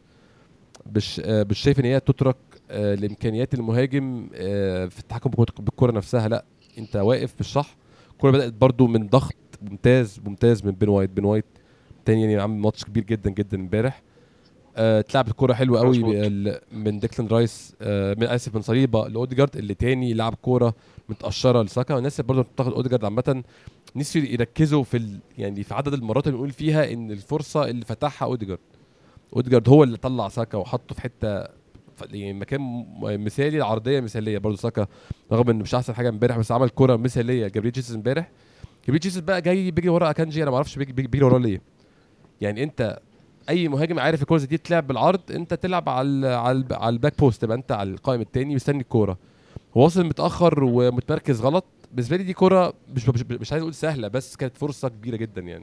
مش آه، مش شايف ان هي تترك آه، لامكانيات المهاجم آه، في التحكم بالكرة- بالكره نفسها لا انت واقف بالصح الكوره بدات برضو من ضغط ممتاز ممتاز من بين وايت بين وايت تاني يعني عامل ماتش كبير جدا جدا امبارح آه، اتلعبت كوره حلوه قوي مظبوط. بال- من ديكلان رايس آه، من اسف من صليبه لاوديجارد اللي تاني لعب كوره متقشره لساكا والناس برضه بتاخد اوديجارد عامه نسيوا يركزوا في ال... يعني في عدد المرات اللي بنقول فيها ان الفرصه اللي فتحها اوديجارد اوديجارد هو اللي طلع ساكا وحطه في حته ف- يعني مكان م- مثالي العرضيه مثاليه برضه ساكا رغم انه مش احسن حاجه امبارح بس عمل كوره مثاليه جابريل جيسوس امبارح جابريل جيسوس بقى جاي بيجري ورا اكانجي انا ما اعرفش بيجي بيجري وراه ليه يعني انت اي مهاجم عارف الكوره دي تلعب بالعرض انت تلعب على ال على, ال على الباك بوست تبقى انت على القائم الثاني مستني الكوره هو واصل متاخر ومتمركز غلط بالنسبه لي دي كوره مش, مش مش عايز اقول سهله بس كانت فرصه كبيره جدا يعني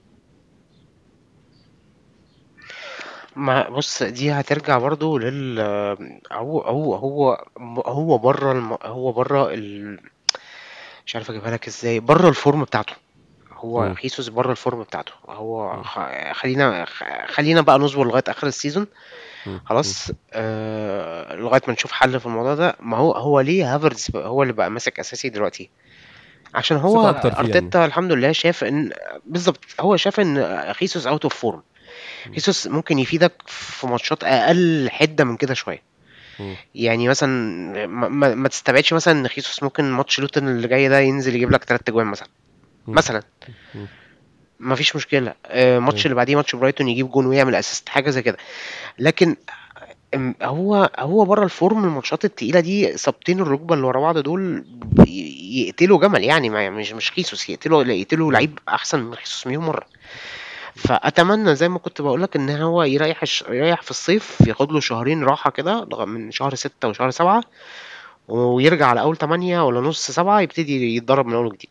ما بص دي هترجع برضو لل هو هو هو هو بره الم... هو بره ال... مش عارف اجيبها لك ازاي بره الفورم بتاعته هو مم. خيسوس بره الفورم بتاعته هو مم. خ- خلينا خ- خلينا بقى نصبر لغايه اخر السيزون مم. خلاص آه لغايه ما نشوف حل في الموضوع ده ما هو هو ليه هافرز بقى هو اللي بقى ماسك اساسي دلوقتي عشان ثقة هو أكتر فيه يعني. ارتيتا الحمد لله شاف ان بالظبط هو شاف ان خيسوس اوت اوف فورم خيسوس ممكن يفيدك في ماتشات اقل حده من كده شويه مم. يعني مثلا ما, ما, ما تستبعدش مثلا ان خيسوس ممكن ماتش لوتن اللي جاي ده ينزل يجيب لك ثلاث اجوان مثلا مم. مثلا مم. ما فيش مشكله آه، ماتش أيوة. اللي بعديه ماتش برايتون يجيب جون ويعمل اسيست حاجه زي كده لكن أم، هو هو بره الفورم الماتشات التقيله دي صابتين الركبه اللي ورا بعض دول ي- يقتلوا جمل يعني ما مش مش خيسوس يقتلوا يقتلوا لعيب احسن من خيسوس مليون مره فاتمنى زي ما كنت بقول لك ان هو يريح الش- يريح في الصيف ياخد له شهرين راحه كده لغا- من شهر ستة وشهر سبعة ويرجع على اول تمانية ولا نص سبعة يبتدي يتدرب من اول وجديد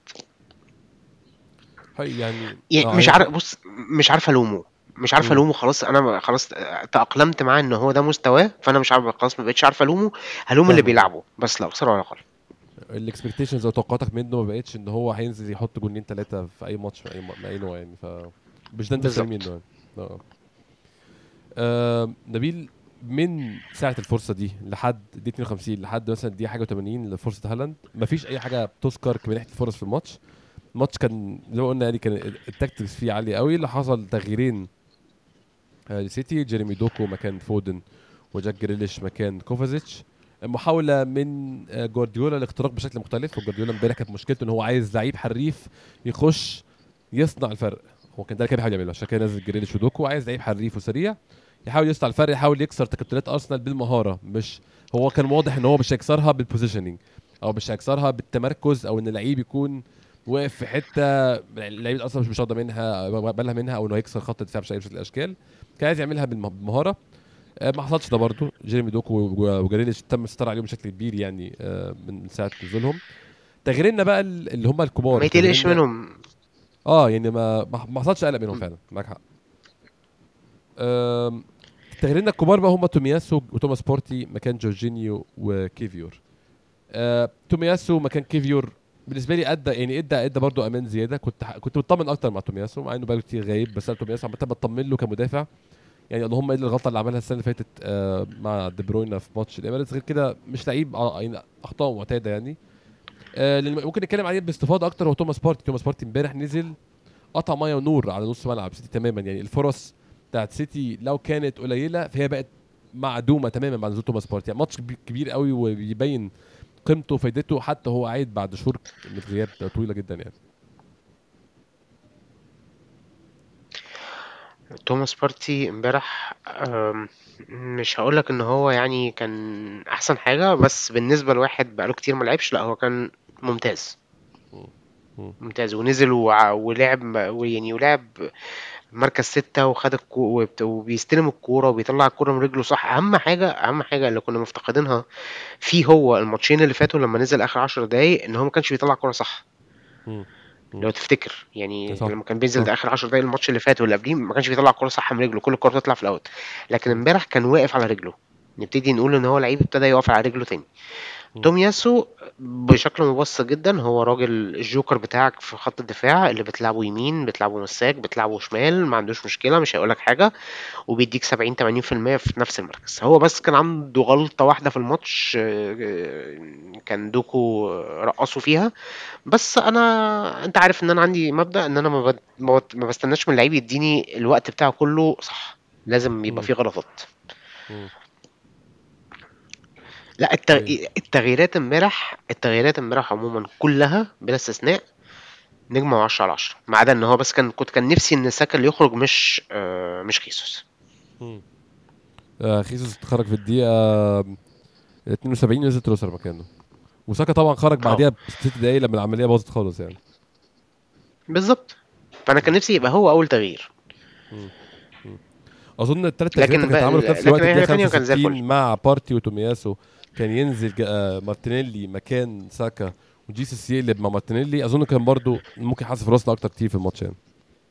هاي يعني يعني آه، مش هي- عارف بص مش عارف الومه مش عارف مم. الومه خلاص انا خلاص تأقلمت معاه ان هو ده مستواه فانا مش عارف خلاص ما بقتش عارف الومه هلوم اللي فاهمك. بيلعبه بس لا اكثر ولا اقل الاكسبكتيشنز او توقعاتك منه ما بقتش ان هو هينزل يحط جونين ثلاثه في اي ماتش من اي من اي نوع يعني ف مش ده انت بالظبط. منه يعني آه. آه. نبيل من ساعه الفرصه دي لحد دي 52 لحد مثلا دي حاجه و80 لفرصه هالاند مفيش اي حاجه بتذكر من ناحيه الفرص في الماتش الماتش كان زي ما قلنا يعني كان التكتكس فيه عالي قوي اللي حصل تغييرين آه، لسيتي جيريمي دوكو مكان فودن وجاك جريليش مكان كوفازيتش محاولة من آه، جوارديولا الاختراق بشكل مختلف وجوارديولا امبارح كانت مشكلته ان هو عايز لعيب حريف يخش يصنع الفرق هو كان ده اللي كان بيحاول يعمله عشان كده نزل جريليش ودوكو عايز لعيب حريف وسريع يحاول يصنع الفرق يحاول يكسر تكتلات ارسنال بالمهاره مش هو كان واضح ان هو مش هيكسرها بالبوزيشننج او مش هيكسرها بالتمركز او ان اللعيب يكون واقف في حته اللعيب اصلا مش مش واخده منها بالها منها او انه هيكسر خط الدفاع بشكل من الاشكال كان عايز يعملها بالم- بالمهاره آه، ما حصلش ده برضه جيريمي دوكو و- وجريليش تم السيطره عليهم بشكل كبير يعني آه، من ساعه نزولهم تغييرنا بقى ال- اللي هم الكبار ما يتقلقش تغييرنا- منهم اه يعني ما ما ما حصلش قلق منهم م. فعلا معاك حق آم، تغييرنا الكبار بقى هم تومياسو وتوماس بورتي مكان جورجينيو وكيفيور آه، تومياسو مكان كيفيور بالنسبه لي ادى يعني ادى ادى برضه امان زياده كنت ح- كنت مطمن اكتر مع تومياسو مع انه بقاله كتير غايب بس انا تومياسو عامه بطمن له كمدافع يعني اللهم الا الغلطه اللي عملها السنه اللي فاتت آه، مع دي بروينا في ماتش الاماراتس غير كده مش لعيب آه، يعني اخطاء معتاده يعني آه، اللي ممكن نتكلم عليه باستفاضه اكتر هو توماس بارتي توماس بارتي امبارح نزل قطع ميه ونور على نص ملعب سيتي تماما يعني الفرص بتاعت سيتي لو كانت قليله فهي بقت معدومه تماما بعد نزول توماس بارتي يعني ماتش كبي- كبير قوي وبيبين قيمته وفايدته حتى هو قاعد بعد شهور من غياب طويله جدا يعني توماس بارتي امبارح أم، مش هقولك ان هو يعني كان احسن حاجة بس بالنسبة لواحد بقاله كتير ما لعبش لا هو كان ممتاز مم. ممتاز ونزل وع- ولعب ويعني ولعب مركز ستة وخد الكو وبت- وبيستلم الكورة وبيطلع الكورة من رجله صح أهم حاجة أهم حاجة اللي كنا مفتقدينها فيه هو الماتشين اللي فاتوا لما نزل آخر عشر دقايق إن هو ما كانش بيطلع الكورة صح مم. مم. لو تفتكر يعني صح. لما كان بينزل صح. ده اخر 10 دقايق الماتش اللي فات واللي قبليه ما كانش بيطلع الكوره صح من رجله كل الكوره بتطلع في الاوت لكن امبارح كان واقف على رجله نبتدي نقول ان هو لعيب ابتدى يقف على رجله تاني مم. تومياسو بشكل مبسط جدا هو راجل الجوكر بتاعك في خط الدفاع اللي بتلعبه يمين بتلعبه مساك بتلعبه شمال ما عندوش مشكله مش هيقولك حاجه وبيديك 70 80% في نفس المركز هو بس كان عنده غلطه واحده في الماتش آه، آه، كان دوكو رقصوا فيها بس انا انت عارف ان انا عندي مبدأ ان انا ما, بد... ما بت- ما بستناش من اللعيب يديني الوقت بتاعه كله صح لازم يبقى مم. فيه غلطات مم. لا التغ... أيوة. التغييرات امبارح التغييرات امبارح عموما كلها بلا استثناء نجمة و10 على 10 ما عدا ان هو بس كان كنت كان نفسي ان ساكا اللي يخرج مش آه مش خيسوس مم. آه خيسوس اتخرج في الدقيقة 72 ونزل تروسر مكانه وساكا طبعا خرج اه. بعديها بست دقايق لما العملية باظت خالص يعني بالظبط فانا كان نفسي يبقى هو اول تغيير اظن الثلاث لكن تغييرات اللي بقى- اتعملوا في نفس لكن الوقت أي الدقيقه حاجة تانية كان زي 65 الفل. مع بارتي وتومياسو كان ينزل جا- آه، مارتينيلي مكان ساكا وجيسس يقلب مع مارتينيلي اظن كان برضو ممكن يحسب راسنا اكتر كتير في الماتش يعني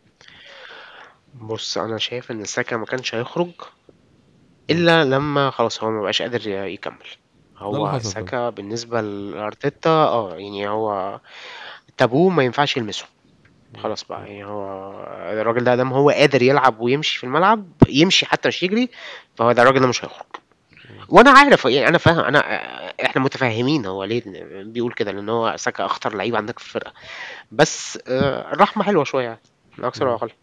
بص انا شايف ان ساكا ما كانش هيخرج الا لما خلاص هو ما بقاش قادر ي- يكمل اللي هو حصل ساكا بالنسبه لارتيتا اه يعني هو تابوه ما ينفعش يلمسه خلاص بقى يعني هو الراجل ده دام هو قادر يلعب ويمشي في الملعب يمشي حتى مش يجري فهو ده الراجل ده مش هيخرج وانا عارف يعني انا فاهم انا احنا متفاهمين هو ليه بيقول كده لان هو ساكا اخطر لعيب عندك في الفرقه بس آه، الرحمه حلوه شويه يعني لا اكثر ولا اقل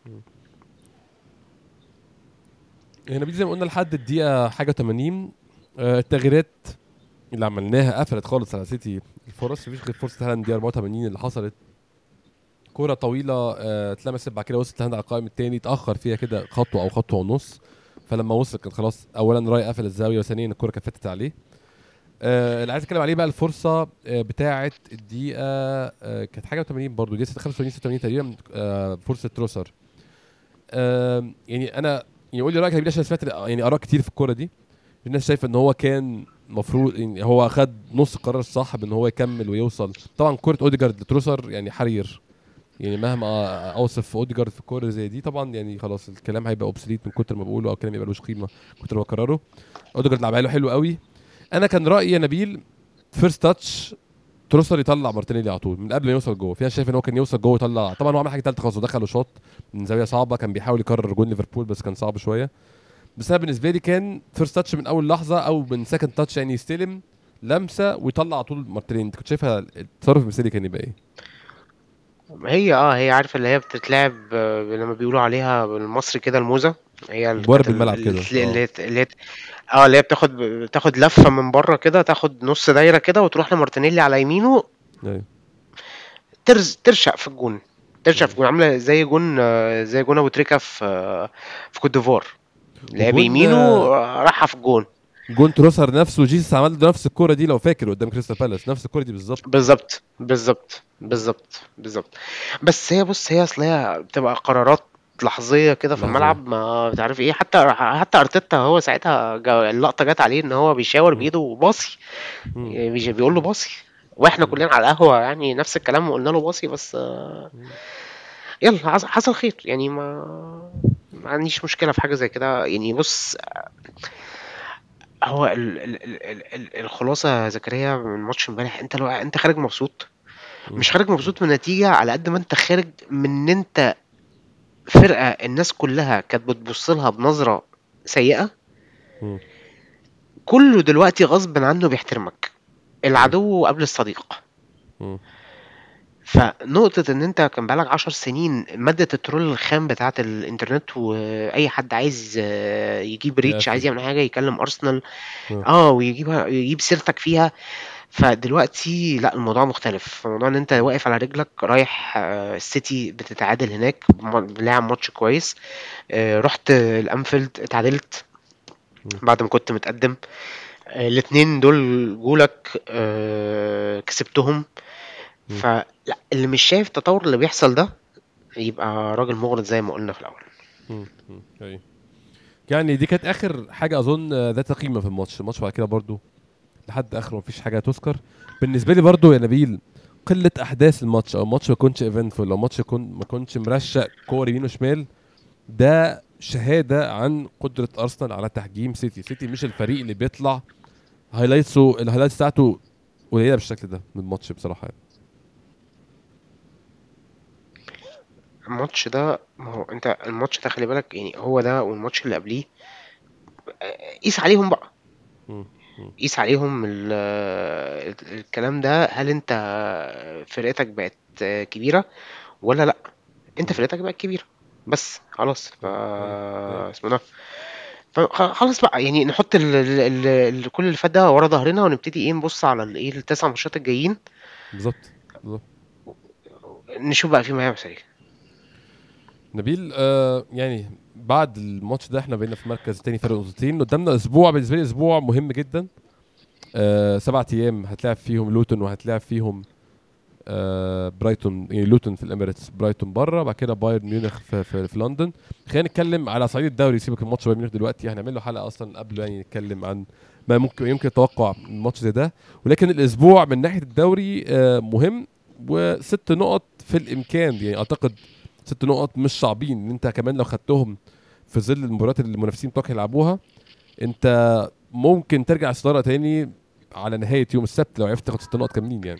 هنا بيجي زي ما قلنا لحد الدقيقه حاجه 80 آه، التغييرات اللي عملناها قفلت خالص على سيتي الفرص مفيش غير فرصه هالاند دي 84 اللي حصلت كرة طويلة آه، اتلمست بعد كده وصلت هالاند على القائم التاني اتأخر فيها كده خطوة أو خطوة ونص فلما وصل كان خلاص أولا راي قفل الزاوية وثانيا الكرة كانت فاتت عليه آه، اللي عايز اتكلم عليه بقى الفرصة آه، بتاعة الدقيقة آه، كانت حاجة 80 برضه دقيقة 85 86 تقريبا آه، فرصة تروسر آه، يعني أنا يعني قول لي رأيك يا بيه عشان سمعت يعني آراء كتير في الكرة دي الناس شايفه ان هو كان المفروض يعني هو خد نص القرار الصح بان هو يكمل ويوصل طبعا كره اوديجارد لتروسر يعني حرير يعني مهما اوصف اوديجارد في الكوره زي دي طبعا يعني خلاص الكلام هيبقى اوبسليت من كتر ما بقوله او الكلام يبقى ملوش قيمه من كتر ما بكرره اوديجارد لعبها له حلو قوي انا كان رايي يا نبيل فيرست تاتش تروسر يطلع مارتينيلي على طول من قبل ما يوصل جوه في ناس شايف ان هو كان يوصل جوه يطلع طبعا هو عمل حاجه ثالثه خالص ودخل وشاط من زاويه صعبه كان بيحاول يكرر جول ليفربول بس كان صعب شويه بس انا بالنسبه لي كان فيرست تاتش من اول لحظه او من سكند تاتش يعني يستلم لمسه ويطلع على طول مارتينيلي انت كنت شايفها التصرف المثالي كان يبقى ايه؟ هي اه هي عارفه اللي هي بتتلعب آه، لما بيقولوا عليها بالمصري كده الموزه هي ال- بورب كانت ال- الملعب اللي كده، اللي آه. اللي اللي هي- اه اللي هي بتاخد بتاخد لفه من بره كده تاخد نص دايره كده وتروح لمارتينيلي على يمينه ايوه ترز ترشق في الجون ترشق في الجون عامله زي جون آه، زي جون ابو تريكه في آه، في كوت ديفوار اللي هي وجون، بيمينه آه، آه، راحه في الجون جون تروسر نفسه جيسس عمل له نفس الكوره دي لو فاكر قدام كريستال بالاس نفس الكوره دي بالظبط بالظبط بالظبط بالظبط بالظبط بس هي بص هي اصل هي بتبقى قرارات لحظيه كده في لحظية. الملعب ما بتعرف ايه حتى حتى ارتيتا هو ساعتها جا اللقطه جت عليه ان هو بيشاور بايده باصي مم. يعني بيجي- بيقول له باصي واحنا كلنا على القهوه يعني نفس الكلام وقلنا له باصي بس آه، يلا حص- حصل خير يعني ما ما عنديش مشكله في حاجه زي كده يعني بص هو ال ال ال ال ال الخلاصه يا زكريا من ماتش امبارح انت لو انت خارج مبسوط مم. مش خارج مبسوط من النتيجه على قد ما انت خارج من ان انت فرقه الناس كلها كانت بتبص لها بنظره سيئه مم. كله دلوقتي غصب عنه بيحترمك العدو قبل الصديق مم. فنقطة إن أنت كان بقالك عشر سنين مادة الترول الخام بتاعة الإنترنت وأي حد عايز آه، يجيب ريتش يقفل. عايز يعمل حاجة يكلم أرسنال مم. اه ويجيبها يجيب سيرتك فيها فدلوقتي لا الموضوع مختلف موضوع ان انت واقف على رجلك رايح آه، السيتي بتتعادل هناك م- لاعب ماتش كويس آه، رحت الانفيلد اتعادلت مم. بعد ما كنت متقدم آه، الاتنين دول جولك آه، كسبتهم مم. فلا اللي مش شايف التطور اللي بيحصل ده يبقى راجل مغرض زي ما قلنا في الاول مم. مم. أيوة. يعني دي كانت اخر حاجه اظن آه، ذات قيمه في الماتش الماتش بعد كده برضو لحد اخره مفيش حاجه تذكر بالنسبه لي برضو يا نبيل قله احداث الماتش او الماتش ما يكونش ايفنتفول او الماتش يكون ما يكونش مرشق كور يمين وشمال ده شهاده عن قدره ارسنال على تحجيم سيتي سيتي مش الفريق اللي بيطلع هايلايتسه الهايلايتس بتاعته قليله بالشكل ده من الماتش بصراحه يعني. الماتش ده ما هو انت الماتش ده خلي بالك يعني هو ده والماتش اللي قبليه آه، قيس عليهم بقى مم. مم. قيس عليهم ال- ال- الكلام ده هل انت فرقتك بقت كبيرة ولا لا انت فرقتك بقت كبيرة بس خلاص ف اسمه ده فخ- خلاص بقى يعني نحط ال... ال... ال... ال... كل اللي فات ده ورا ظهرنا ونبتدي ايه نبص على الايه التسع ماتشات الجايين بالظبط بالظبط نشوف بقى فيهم هيحصل ايه نبيل آه يعني بعد الماتش ده احنا بقينا في مركز تاني فرق نقطتين قدامنا اسبوع بالنسبه لي اسبوع مهم جدا آه سبعة ايام هتلعب فيهم لوتون وهتلعب فيهم آه برايتون يعني لوتون في الاميريتس برايتون بره بعد كده بايرن ميونخ في, في, في لندن خلينا نتكلم على صعيد الدوري سيبك من ماتش بايرن ميونخ دلوقتي هنعمل له حلقه اصلا قبل يعني نتكلم عن ما ممكن يمكن يتوقع من ماتش زي ده ولكن الاسبوع من ناحيه الدوري آه مهم وست نقط في الامكان يعني اعتقد ست نقط مش صعبين ان انت كمان لو خدتهم في ظل المباريات اللي المنافسين بتوعك يلعبوها انت ممكن ترجع الصداره تاني على نهايه يوم السبت لو عرفت تاخد ست نقط كاملين يعني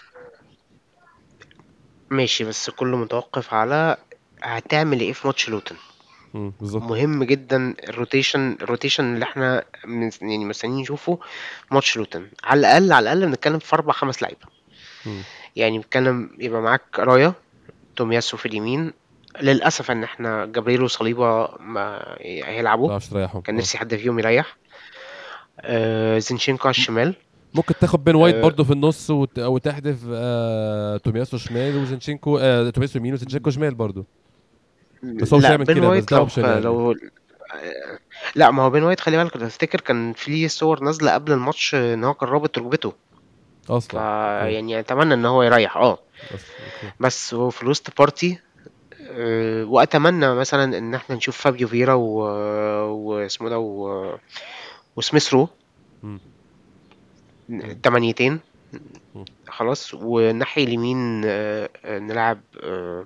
ماشي بس كله متوقف على هتعمل ايه في ماتش لوتن مم، بالظبط مهم جدا الروتيشن الروتيشن اللي احنا من يعني مستنيين نشوفه في ماتش لوتن على الاقل على الاقل بنتكلم في اربع خمس لعيبه مم. يعني بنتكلم يبقى معاك رايا تومياسو في اليمين للاسف ان احنا جابرييل وصليبا ما ما هيلعبوا تعرفش تريحهم كان آه. نفسي حد فيهم يريح آه زينشينكو على الشمال ممكن تاخد بين وايت آه. برضه في النص وت... وتحذف آه... تومياسو شمال وزنشينكو آه... تومياسو يمين وزنشينكو شمال برضه بس هو مش لا هيعمل بين كده، بس وايت ده لو option يعني. لو لا ما هو بين وايت خلي بالك تفتكر كان في صور نازله قبل الماتش ان هو كان رابط ركبته اصلا أوكي. فيعني اتمنى ان هو يريح اه بس اوكي بس هو في الوسط بارتي آه، واتمنى مثلا ان احنا نشوف فابيو فيرا و... واسمه ده و... وسميث رو مم. تمانيتين مم. خلاص والناحية اليمين آه، آه، نلعب آه،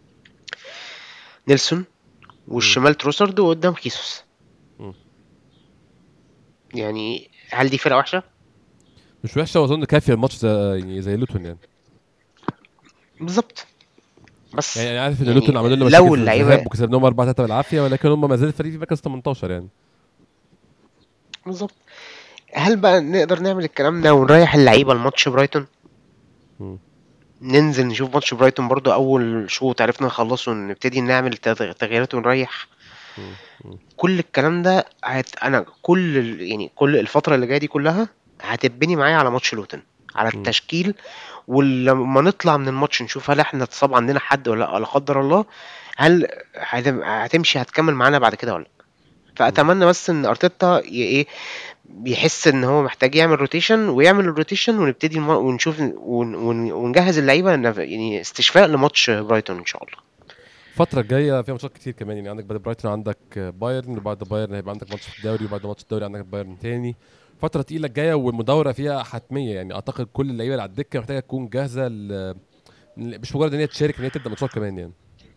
نيلسون والشمال تروسرد وقدام خيسوس مم. يعني هل دي فرقة وحشة؟ مش وحشه واظن كافيه الماتش زي يعني زي لوتون يعني بالظبط بس يعني انا عارف ان يعني لوتون عملوا لنا لو مشاكل في اللعيبة- الذهاب وكسبناهم 4 3 بالعافيه ولكن هم ما زال فريق في مركز 18 يعني بالظبط هل بقى نقدر نعمل الكلام ده ونريح اللعيبة لماتش برايتون؟ مم. ننزل نشوف ماتش برايتون برضو اول شوط عرفنا نخلصه ونبتدي نعمل تغ- تغييرات ونريح مم. مم. كل الكلام ده هت... انا كل ال- يعني كل الفتره اللي جايه دي كلها هتبني معايا على ماتش لوتن على م. التشكيل ولما نطلع من الماتش نشوف هل احنا اتصاب عندنا حد ولا لا لا قدر الله هل هتم- هتمشي هتكمل معانا بعد كده ولا لا فاتمنى بس ان ارتيتا ي- ايه بيحس ان هو محتاج يعمل روتيشن ويعمل الروتيشن ونبتدي الم... ونشوف ون... ون... ونجهز اللعيبه إن- يعني استشفاء لماتش برايتون ان شاء الله الفترة الجاية فيها ماتشات كتير كمان يعني عندك بعد برايتون عندك بايرن وبعد بايرن هيبقى عندك ماتش في الدوري وبعد ماتش الدوري عندك بايرن تاني فترة تقيلة الجاية والمداورة فيها حتمية يعني اعتقد كل اللعيبة اللي على الدكة محتاجة تكون جاهزة ل... مش مجرد ان هي تشارك ان هي تبدا ماتشات كمان يعني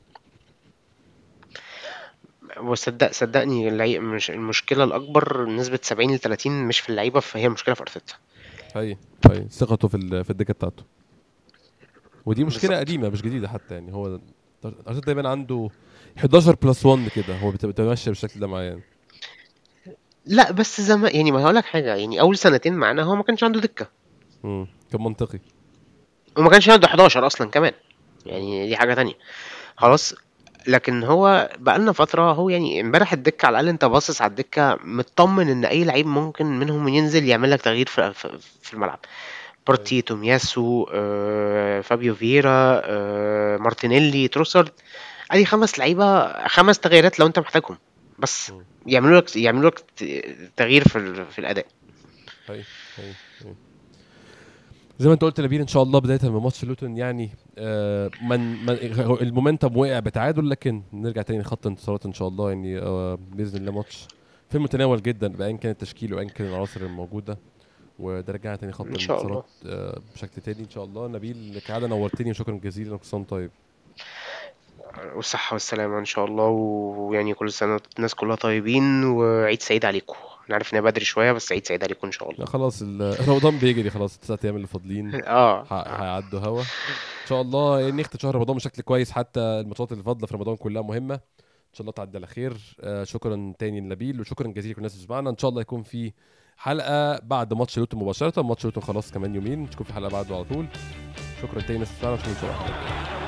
وصدق صدقني اللعيب مش المشكله الاكبر نسبه 70 ل 30 مش في اللعيبه فهي المشكله في ارتيتا هي هي ثقته في ال- في الدكة بتاعته ودي مشكلة بالظبط. قديمة مش جديدة حتى يعني هو ارتيتا دايما عنده 11 بلس 1 كده هو بت- بتمشي بالشكل ده معاه يعني لا بس زمان يعني ما هقول لك حاجه يعني اول سنتين معانا هو ما كانش عنده دكه مم. كان منطقي وما كانش عنده 11 اصلا كمان يعني دي حاجه تانية خلاص لكن هو بقالنا فتره هو يعني امبارح الدكه على الاقل انت باصص على الدكه مطمن ان اي لعيب ممكن منهم ينزل يعمل لك تغيير في في- في الملعب بارتي تومياسو آه، فابيو فيرا آه، مارتينيلي تروسارد ادي خمس لعيبه خمس تغييرات لو انت محتاجهم بس مم. يعملوا لك يعملوا لك ت- تغيير في ال- في الاداء هي هي هي زي ما انت قلت نبيل ان شاء الله بدايه من ماتش لوتون يعني آه من, من المومنتم وقع بتعادل لكن نرجع تاني نخط انتصارات ان شاء الله يعني آه باذن الله ماتش في المتناول جدا بايا كان التشكيل وايا كان العناصر الموجوده وده رجعنا تاني خط إن شاء الله. الانتصارات آه بشكل تاني ان شاء الله نبيل كعاده نورتني وشكرا جزيلا وكل سنه وأنت طيب والصحة والسلامة إن شاء الله ويعني كل سنة الناس كلها طيبين وعيد سعيد عليكم أنا عارف إن هي بدري شوية بس عيد سعيد عليكم إن شاء الله لا خلاص ال- رمضان بيجري خلاص التسع ايام اللي فاضلين آه ه- هيعدوا هوا ان شاء الله يعني نختم شهر رمضان بشكل كويس حتى الماتشات اللي فاضله في رمضان كلها مهمه ان شاء الله تعدي على خير آه شكرا تاني لنبيل وشكرا جزيلا لكل الناس اللي بتسمعنا ان شاء الله يكون في حلقه بعد ماتش لوتون مباشره ماتش لوتون خلاص كمان يومين تكون في حلقه بعده على طول شكرا تاني للناس اللي بتسمعنا ونشوفكم ان شاء الله الحلقة الجاية.